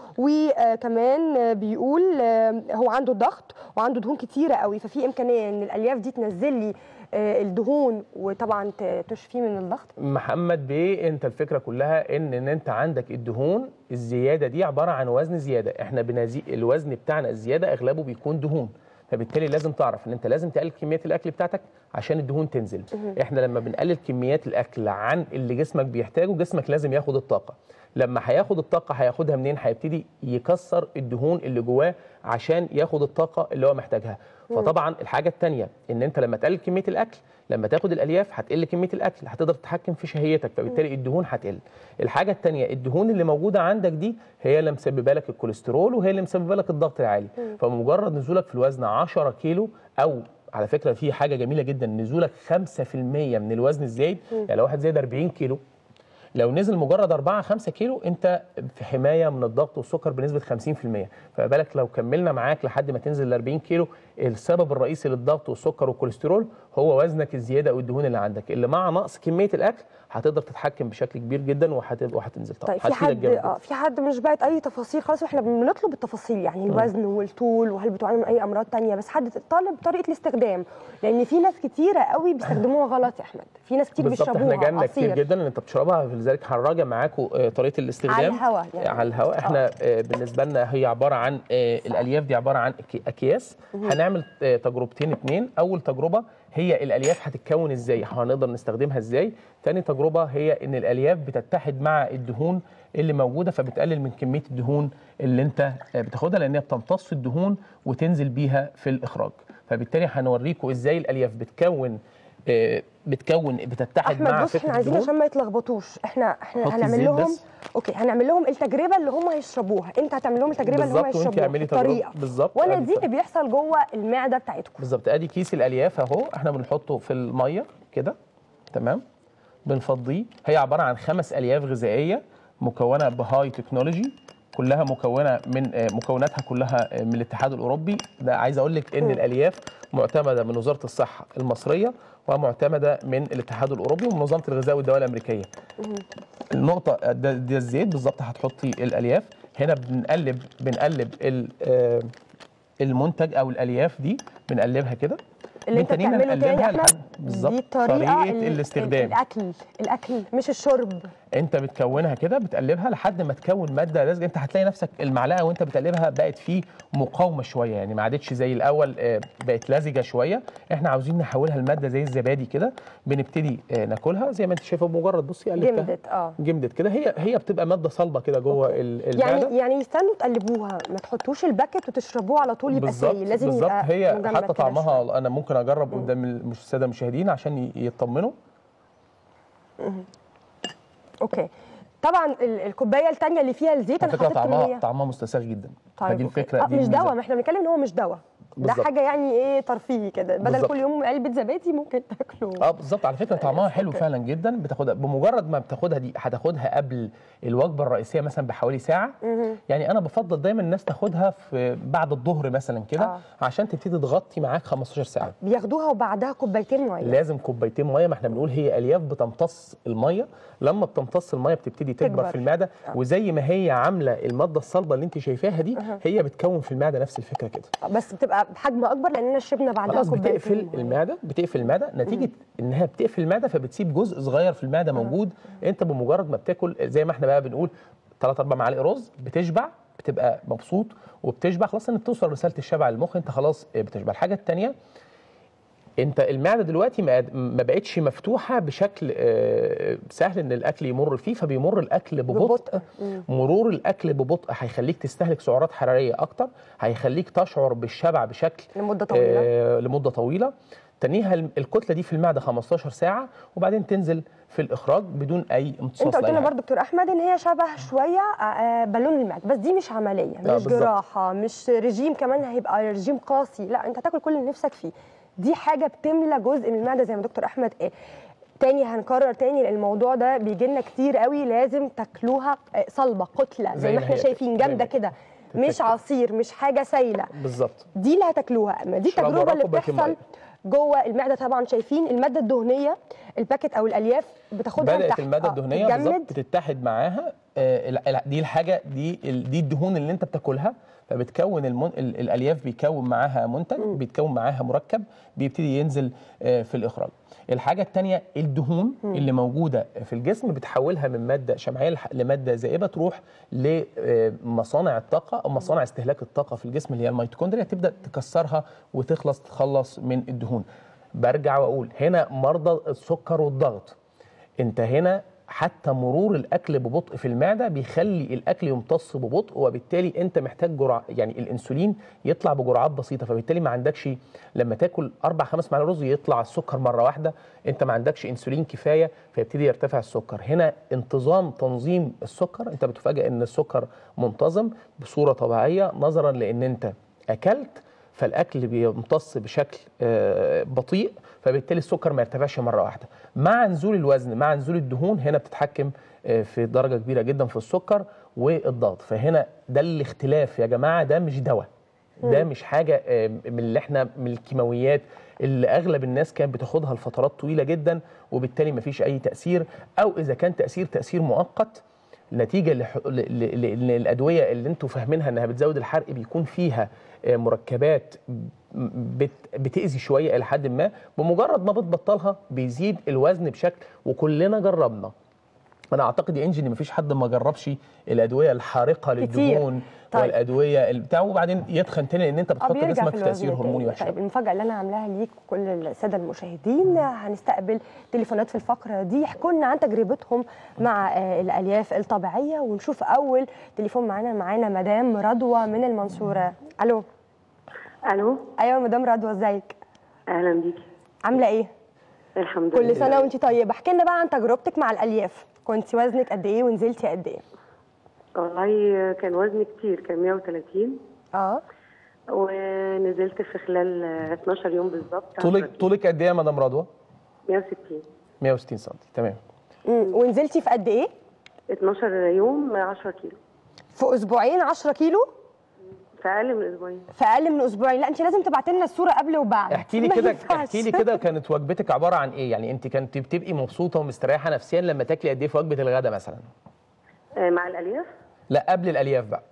وكمان بيقول آه، هو عنده ضغط وعنده دهون كتيره قوي ففي امكانيه ان الالياف دي تنزل لي آه، الدهون وطبعا ت- تشفيه من الضغط محمد بيه انت الفكره كلها ان ان انت عندك الدهون الزياده دي عباره عن وزن زياده احنا بنزي الوزن بتاعنا الزياده اغلبه بيكون دهون فبالتالي لازم تعرف ان انت لازم تقلل كميات الاكل بتاعتك عشان الدهون تنزل احنا لما بنقلل كميات الاكل عن اللي جسمك بيحتاجه جسمك لازم ياخد الطاقه لما هياخد الطاقه هياخدها منين هيبتدي يكسر الدهون اللي جواه عشان ياخد الطاقه اللي هو محتاجها فطبعا الحاجه الثانيه ان انت لما تقلل كميه الاكل لما تاخد الالياف هتقل كميه الاكل هتقدر تتحكم في شهيتك فبالتالي الدهون هتقل الحاجه الثانيه الدهون اللي موجوده عندك دي هي اللي مسببه لك الكوليسترول وهي اللي مسببه لك الضغط العالي فمجرد نزولك في الوزن 10 كيلو او على فكره في حاجه جميله جدا نزولك 5% من الوزن الزايد يعني لو واحد زايد 40 كيلو لو نزل مجرد 4 5 كيلو انت في حمايه من الضغط والسكر بنسبه 50% فما بالك لو كملنا معاك لحد ما تنزل ل 40 كيلو السبب الرئيسي للضغط والسكر والكوليسترول هو وزنك الزياده او الدهون اللي عندك اللي مع نقص كميه الاكل هتقدر تتحكم بشكل كبير جدا وهت- وهتنزل طبعا طيب في هتفيدك حد جامد جداً. اه في حد مش باعت اي تفاصيل خلاص واحنا بنطلب التفاصيل يعني الوزن والطول وهل بتعاني من اي امراض تانية بس حد طالب طريقه الاستخدام لان في ناس كتيره قوي بيستخدموها غلط يا احمد في ناس كتير بالظبط بيشربوها احنا جالنا كتير عصير. جدا ان انت بتشربها فلذلك هنراجع معاكم آه، طريقه الاستخدام على الهوا يعني. على الهواء احنا آه، بالنسبه لنا هي عباره عن آه، الالياف دي عباره عن أكي- اكياس هنعمل آه، تجربتين اتنين اول تجربه هي الالياف هتتكون ازاي هنقدر نستخدمها ازاي تاني تجربه هي ان الالياف بتتحد مع الدهون اللي موجوده فبتقلل من كميه الدهون اللي انت آه، بتاخدها لان هي بتمتص في الدهون وتنزل بيها في الاخراج فبالتالي هنوريكم ازاي الالياف بتكون آه، بتكون بتتحد احمد مع بص احنا فكره عايزين الدهون عشان ما يتلخبطوش احنا احنا حط هنعمل الزيت لهم بس. اوكي هنعمل لهم التجربه اللي هم هيشربوها انت هتعمل لهم التجربه اللي هم بالظبط، وانت هيشربوها اعملي تجربة. الطريقه بالظبط، وانا ادي دي اللي بيحصل جوه المعده بتاعتكم بالظبط ادي كيس الالياف اهو احنا بنحطه في الميه كده تمام بنفضيه هي عباره عن خمس الياف غذائيه مكونه بهاي تكنولوجي كلها مكونه من آه، مكوناتها كلها آه، من الاتحاد الاوروبي ده عايز اقول لك ان الالياف معتمده من وزاره الصحه المصريه ومعتمده من الاتحاد الاوروبي ومنظمه الغذاء والدواء الامريكيه النقطة ده, ده الزيت بالظبط هتحطي الألياف هنا بنقلب بنقلب ال- آه، المنتج أو الألياف دي بنقلبها كده اللي انت بنتنينا بتعمله تاني يا نقلبها احمد لحد- بالظبط دي الطريقه طريقة ال- الاستخدام الاكل الاكل مش الشرب انت بتكونها كده بتقلبها لحد ما تكون ماده لازجه انت هتلاقي نفسك المعلقه وانت بتقلبها بقت فيه مقاومه شويه يعني ما عادتش زي الاول آه، بقت لزجه شويه احنا عاوزين نحولها لماده زي الزبادي كده بنبتدي آه، ناكلها زي ما انت شايفه بمجرد بصي قلبتها جمدت اه جمدت كده هي هي بتبقى ماده صلبه كده جوه ال- المعده يعني يعني يستنوا تقلبوها ما تحطوش الباكت وتشربوه على طول يبقى بالظبط سايل لازم بالظبط يبقى هي مجمد حتى كده طعمها انا ممكن اجرب قدام المش- الساده المشاهدين عشان ي- يطمنوا شوية. اوكي طبعا ال- الكوبايه الثانيه اللي فيها الزيت على انا فكره حطيت طعمها كميه طعمها مستساغ جدا طيب فدي أوكي. الفكره آه دي مش الميزة. دواء ما احنا بنتكلم ان هو مش دواء ده بالظبط. حاجه يعني ايه ترفيهي كده بدل بالظبط. كل يوم علبه زبادي ممكن تاكله اه بالظبط على فكره طعمها حلو فعلا جدا بتاخدها بمجرد ما بتاخدها دي هتاخدها قبل الوجبه الرئيسيه مثلا بحوالي ساعه يعني انا بفضل دايما الناس تاخدها في بعد الظهر مثلا كده آه. عشان تبتدي تغطي معاك 15 ساعه بياخدوها وبعدها كوبايتين ميه لازم كوبايتين ميه ما احنا بنقول هي الياف بتمتص الميه لما بتمتص الميه بتبتدي تكبر, تكبر. في المعده وزي ما هي عامله الماده الصلبه اللي انت شايفاها دي هي بتكون في المعده نفس الفكره كده بس بتبقى بحجم اكبر لاننا شربنا بعدها خلاص كوبايتين بتقفل مية. المعده بتقفل المعده نتيجه انها بتقفل المعده فبتسيب جزء صغير في المعده موجود انت بمجرد ما بتاكل زي ما احنا بقى بنقول ثلاث اربع معالق رز بتشبع بتبقى مبسوط وبتشبع خلاص ان بتوصل رساله الشبع للمخ انت خلاص بتشبع الحاجه الثانيه انت المعده دلوقتي ما ما بقتش مفتوحه بشكل آه، سهل ان الاكل يمر فيه فبيمر الاكل ببطء ببطء. مم. مرور الاكل ببطء هيخليك تستهلك سعرات حراريه اكتر هيخليك تشعر بالشبع بشكل لمده طويله آه لمده طويله تنيها الم- الكتله دي في المعده 15 ساعه وبعدين تنزل في الاخراج بدون اي امتصاص انت قلت لأي لنا حاجة. برضو دكتور احمد ان هي شبه شويه آه، بالون المعده بس دي مش عمليه مش بالظبط. جراحه مش رجيم كمان هيبقى رجيم قاسي لا انت هتاكل كل اللي نفسك فيه دي حاجه بتملى جزء من المعده زي ما دكتور احمد قال تاني هنكرر تاني لان الموضوع ده بيجي لنا كتير قوي لازم تاكلوها آه، صلبه كتله زي زي ما ما احنا هي شايفين كده. جامده زي ما كده مش تتاكل. عصير مش حاجه سايله بالظبط دي اللي هتاكلوها اما دي اشربوا التجربه اللي وراكم باكين بتحصل مية. جوه المعده طبعا شايفين الماده الدهنيه الباكت او الالياف بتاخدها بدات لتحت. الماده آه، الدهنيه تتجمد. بالظبط بتتحد معاها آه، ال- ال- دي الحاجه دي ال- دي الدهون اللي انت بتاكلها فبتكون المن... ال- الالياف بيكون معاها منتج بيتكون معاها مركب بيبتدي ينزل آه، في الاخراج الحاجه الثانيه الدهون اللي موجوده في الجسم بتحولها من ماده شمعيه لح- لماده زائبه تروح لمصانع الطاقه او مصانع استهلاك الطاقه في الجسم اللي هي الميتوكوندريا تبدا تكسرها وتخلص تتخلص من الدهون برجع واقول هنا مرضى السكر والضغط انت هنا حتى مرور الاكل ببطء في المعده بيخلي الاكل يمتص ببطء وبالتالي انت محتاج جرعه يعني الانسولين يطلع بجرعات بسيطه فبالتالي ما عندكش لما تاكل اربع خمس معالق رز يطلع السكر مره واحده انت ما عندكش انسولين كفايه فيبتدي يرتفع السكر هنا انتظام تنظيم السكر انت بتفاجئ ان السكر منتظم بصوره طبيعيه نظرا لان انت اكلت فالاكل بيمتص بشكل آه، بطيء فبالتالي السكر ما يرتفعش مره واحده مع نزول الوزن مع نزول الدهون هنا بتتحكم آه، في درجه كبيره جدا في السكر والضغط فهنا ده الاختلاف يا جماعه ده مش دواء ده مش حاجه آه، من اللي احنا من الكيماويات اللي اغلب الناس كانت بتاخدها لفترات طويله جدا وبالتالي مفيش اي تاثير او اذا كان تاثير تاثير مؤقت نتيجه لح... ل... ل... ل... للادويه اللي انتوا فاهمينها انها بتزود الحرق بيكون فيها آه، مركبات بت... بتاذي شويه الى حد ما بمجرد ما بتبطلها بيزيد الوزن بشكل وكلنا جربنا انا اعتقد يا انجي ان مفيش حد ما جربش الادويه الحارقه كتير. للدهون طيب. والادويه اللي بتاعه وبعدين يتخن تاني لان انت اه بتحط بيرجع جسمك في في تاثير الوزن هرموني تاني. وحش طيب المفاجاه اللي انا عاملاها ليك وكل الساده المشاهدين هنستقبل تليفونات في الفقره دي يحكوا لنا عن تجربتهم مع آه، الالياف الطبيعيه ونشوف اول تليفون معانا معانا مدام رضوى من المنصوره الو الو ايوه مدام رضوى ازيك اهلا بيكي عامله ايه الحمد لله كل سنه وانت طيبه احكي لنا بقى عن تجربتك مع الالياف كنت وزنك قد ايه ونزلتي قد ايه والله كان وزني كتير كان 130 اه ونزلت في خلال 12 يوم بالظبط طولك طولك قد ايه يا مدام رضوى 160 160 سم تمام مم. ونزلتي في قد ايه 12 يوم 10 كيلو في اسبوعين 10 كيلو في اقل من اسبوعين في اقل من اسبوعين لا انت لازم تبعتي لنا الصوره قبل وبعد احكي لي ما كده ينفعش. احكي لي كده كانت وجبتك عباره عن ايه يعني انت كنت بتبقي مبسوطه ومستريحه نفسيا لما تاكلي قد ايه في وجبه الغداء مثلا آه، مع الالياف لا قبل الالياف بقى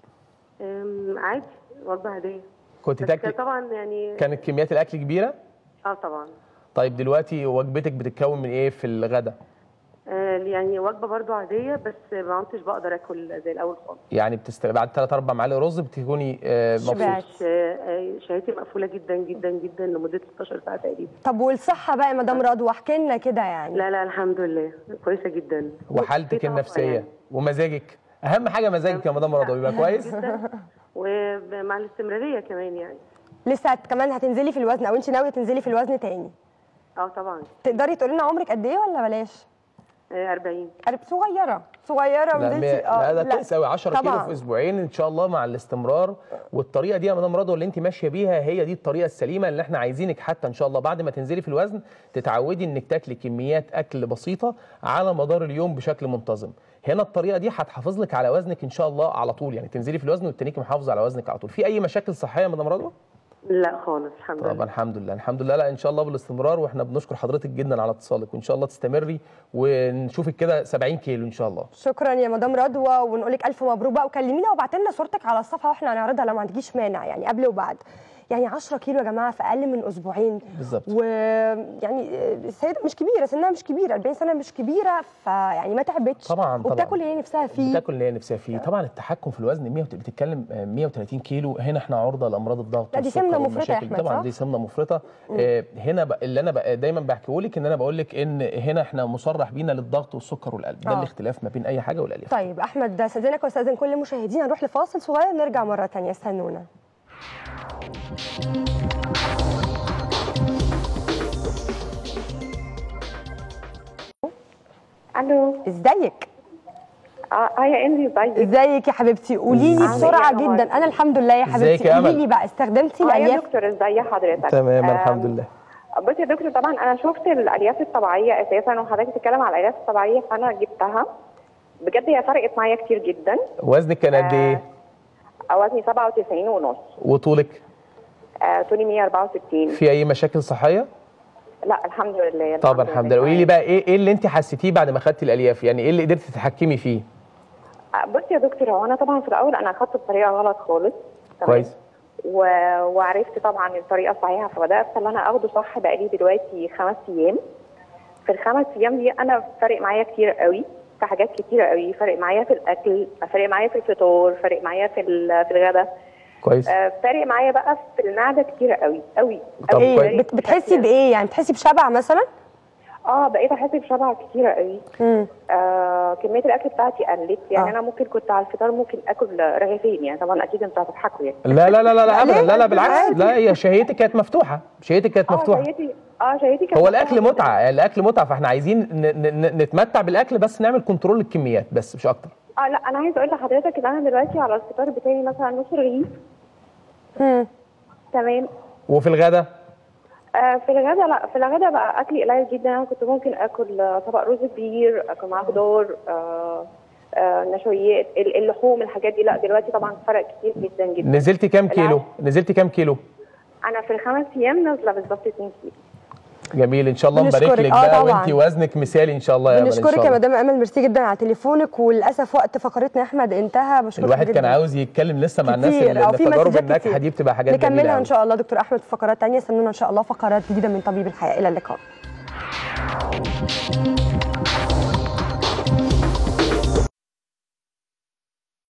آم، عادي وجبه عاديه كنت بس تاكلي طبعا يعني كانت كميات الاكل كبيره اه طبعا طيب دلوقتي وجبتك بتتكون من ايه في الغداء آه، يعني وجبه برضو عاديه بس ما كنتش بقدر اكل زي الاول خالص يعني بتست... بعد 3 4 معالق رز بتكوني آه، شبعت. مبسوطه آه، آه، شهيتي مقفوله جدا جدا جدا لمده 16 ساعه تقريبا طب والصحه بقى يا مدام رضوى احكي لنا كده يعني لا لا الحمد لله كويسه جدا وحالتك في طاقة النفسيه يعني. ومزاجك اهم حاجه مزاجك يا مدام رضوى يبقى كويس جدا ومع الاستمراريه كمان يعني لسه هت- كمان هتنزلي في الوزن او انت ناويه تنزلي في الوزن تاني اه طبعا تقدري تقولي لنا عمرك قد ايه ولا بلاش آه، 40 قرب صغيره صغيره لا, ونزلتي مي... لا ده تساوي 10 كيلو طبعاً. في اسبوعين ان شاء الله مع الاستمرار والطريقه دي يا مدام رضوى اللي انت ماشيه بيها هي دي الطريقه السليمه اللي احنا عايزينك حتى ان شاء الله بعد ما تنزلي في الوزن تتعودي انك تاكلي كميات اكل بسيطه على مدار اليوم بشكل منتظم هنا الطريقه دي هتحافظ لك على وزنك ان شاء الله على طول يعني تنزلي في الوزن وتنيكي محافظه على وزنك على طول في اي مشاكل صحيه يا مدام رضوى لا خالص الحمد طب لله الحمد لله الحمد لله لا ان شاء الله بالاستمرار واحنا بنشكر حضرتك جدا على اتصالك وان شاء الله تستمري ونشوفك كده 70 كيلو ان شاء الله شكرا يا مدام رضوى ونقول لك الف مبروك بقى وكلمينا وابعتي لنا صورتك على الصفحه واحنا هنعرضها لو ما عندكيش مانع يعني قبل وبعد يعني 10 كيلو يا جماعه في اقل من اسبوعين بالظبط ويعني السيده مش كبيره سنها مش كبيره 40 سنه مش كبيره فيعني ما تعبتش طبعا طبعا وبتاكل اللي هي نفسها فيه بتاكل اللي هي نفسها فيه طبعا التحكم في الوزن 100 وت- بتتكلم آه، 130 كيلو هنا احنا عرضه لامراض الضغط لا، دي والسكر سمنة مفرطة يا والمشاكل. أحمد، طبعا صح؟ دي سمنه مفرطه آه، هنا بقى اللي انا بقى دايما بحكيه لك ان انا بقول لك ان هنا احنا مصرح بينا للضغط والسكر والقلب ده آه. الاختلاف ما بين اي حاجه والالياف طيب احمد استاذنك واستاذن كل المشاهدين هنروح لفاصل صغير نرجع مره ثانيه استنونا الو ازيك اه آه يا انجي ازيك ازيك يا حبيبتي قولي لي عاملة بسرعه إيه يا قمر؟ جدا انا الحمد لله يا ازيك حبيبتي يا قولي أمل؟ لي بقى استخدمتي اه يا الالياف دكتور ازي حضرتك تمام آم، الحمد لله بصي يا دكتور طبعا انا شفت الالياف الطبيعيه اساسا وحضرتك بتتكلم على الالياف الطبيعيه فانا جبتها بجد هي فرقت معايا كتير جدا وزنك كان قد ايه وزني 97 ونص وطولك آه طولي 164 في اي مشاكل صحيه لا الحمد لله طب الحمد لله قولي لي بقى ايه ايه اللي انت حسيتيه بعد ما خدتي الالياف يعني ايه اللي قدرتي تتحكمي فيه آه، بصي يا دكتور هو انا طبعا في الاول انا اخدت بطريقه غلط خالص تمام؟ كويس و... وعرفت طبعا الطريقه الصحيحه فبدات ان انا اخده صح بقالي دلوقتي خمس ايام في الخمس ايام دي انا فارق معايا كتير قوي في حاجات كتيره قوي فارق معايا في الاكل فارق معايا في الفطور فارق معايا في ال- في الغداء كويس آه، فارق معايا بقى في المعده كتير قوي قوي طب قوي. ايه كويس. بت- بتحسي بايه يعني بتحسي بشبع مثلا اه بقيت احس بشبع كتيره قوي مم. آه كميه الاكل بتاعتي قلت يعني آه. انا ممكن كنت على الفطار ممكن اكل رغيفين يعني طبعا اكيد انتوا هتضحكوا يعني لا لا لا لا, لا ابدا لا لا بالعكس عادي. لا هي شهيتك كانت مفتوحه شهيتك كانت اه مفتوحه شهيتي اه شهيتي كانت هو مفتوحة الاكل جداً. متعه الاكل متعه فاحنا عايزين ن- ن- ن- نتمتع بالاكل بس نعمل كنترول للكميات بس مش اكتر اه لا انا عايزه اقول لحضرتك ان انا دلوقتي على الفطار بتاعي مثلا نص رغيف مم. تمام وفي الغداء آه في الغداء لا في الغداء بقى اكلي قليل جدا انا كنت ممكن اكل آه، طبق رز كبير اكل معاه خضار آه آه نشويات ال- اللحوم الحاجات دي لا دلوقتي طبعا فرق كتير جدا جدا نزلتي كام كيلو نزلتي كام كيلو انا في الخمس ايام نازله بالظبط 2 كيلو جميل ان شاء الله بنشكرك. نبارك لك آه بقى طبعاً. وانت وزنك مثالي ان شاء الله يا امل ان بنشكرك شاء يا الله مدام امل ميرسي جدا على تليفونك وللاسف وقت فقرتنا يا احمد انتهى بشكرك الواحد جدا كان عاوز يتكلم لسه مع الناس كتير، اللي أو في التجارب مسجات الناجحه كتير. دي بتبقى حاجات جميله نكملها ان أوي. شاء الله دكتور احمد في فقرات تانية استنونا ان شاء الله فقرات جديده من طبيب الحياه الى اللقاء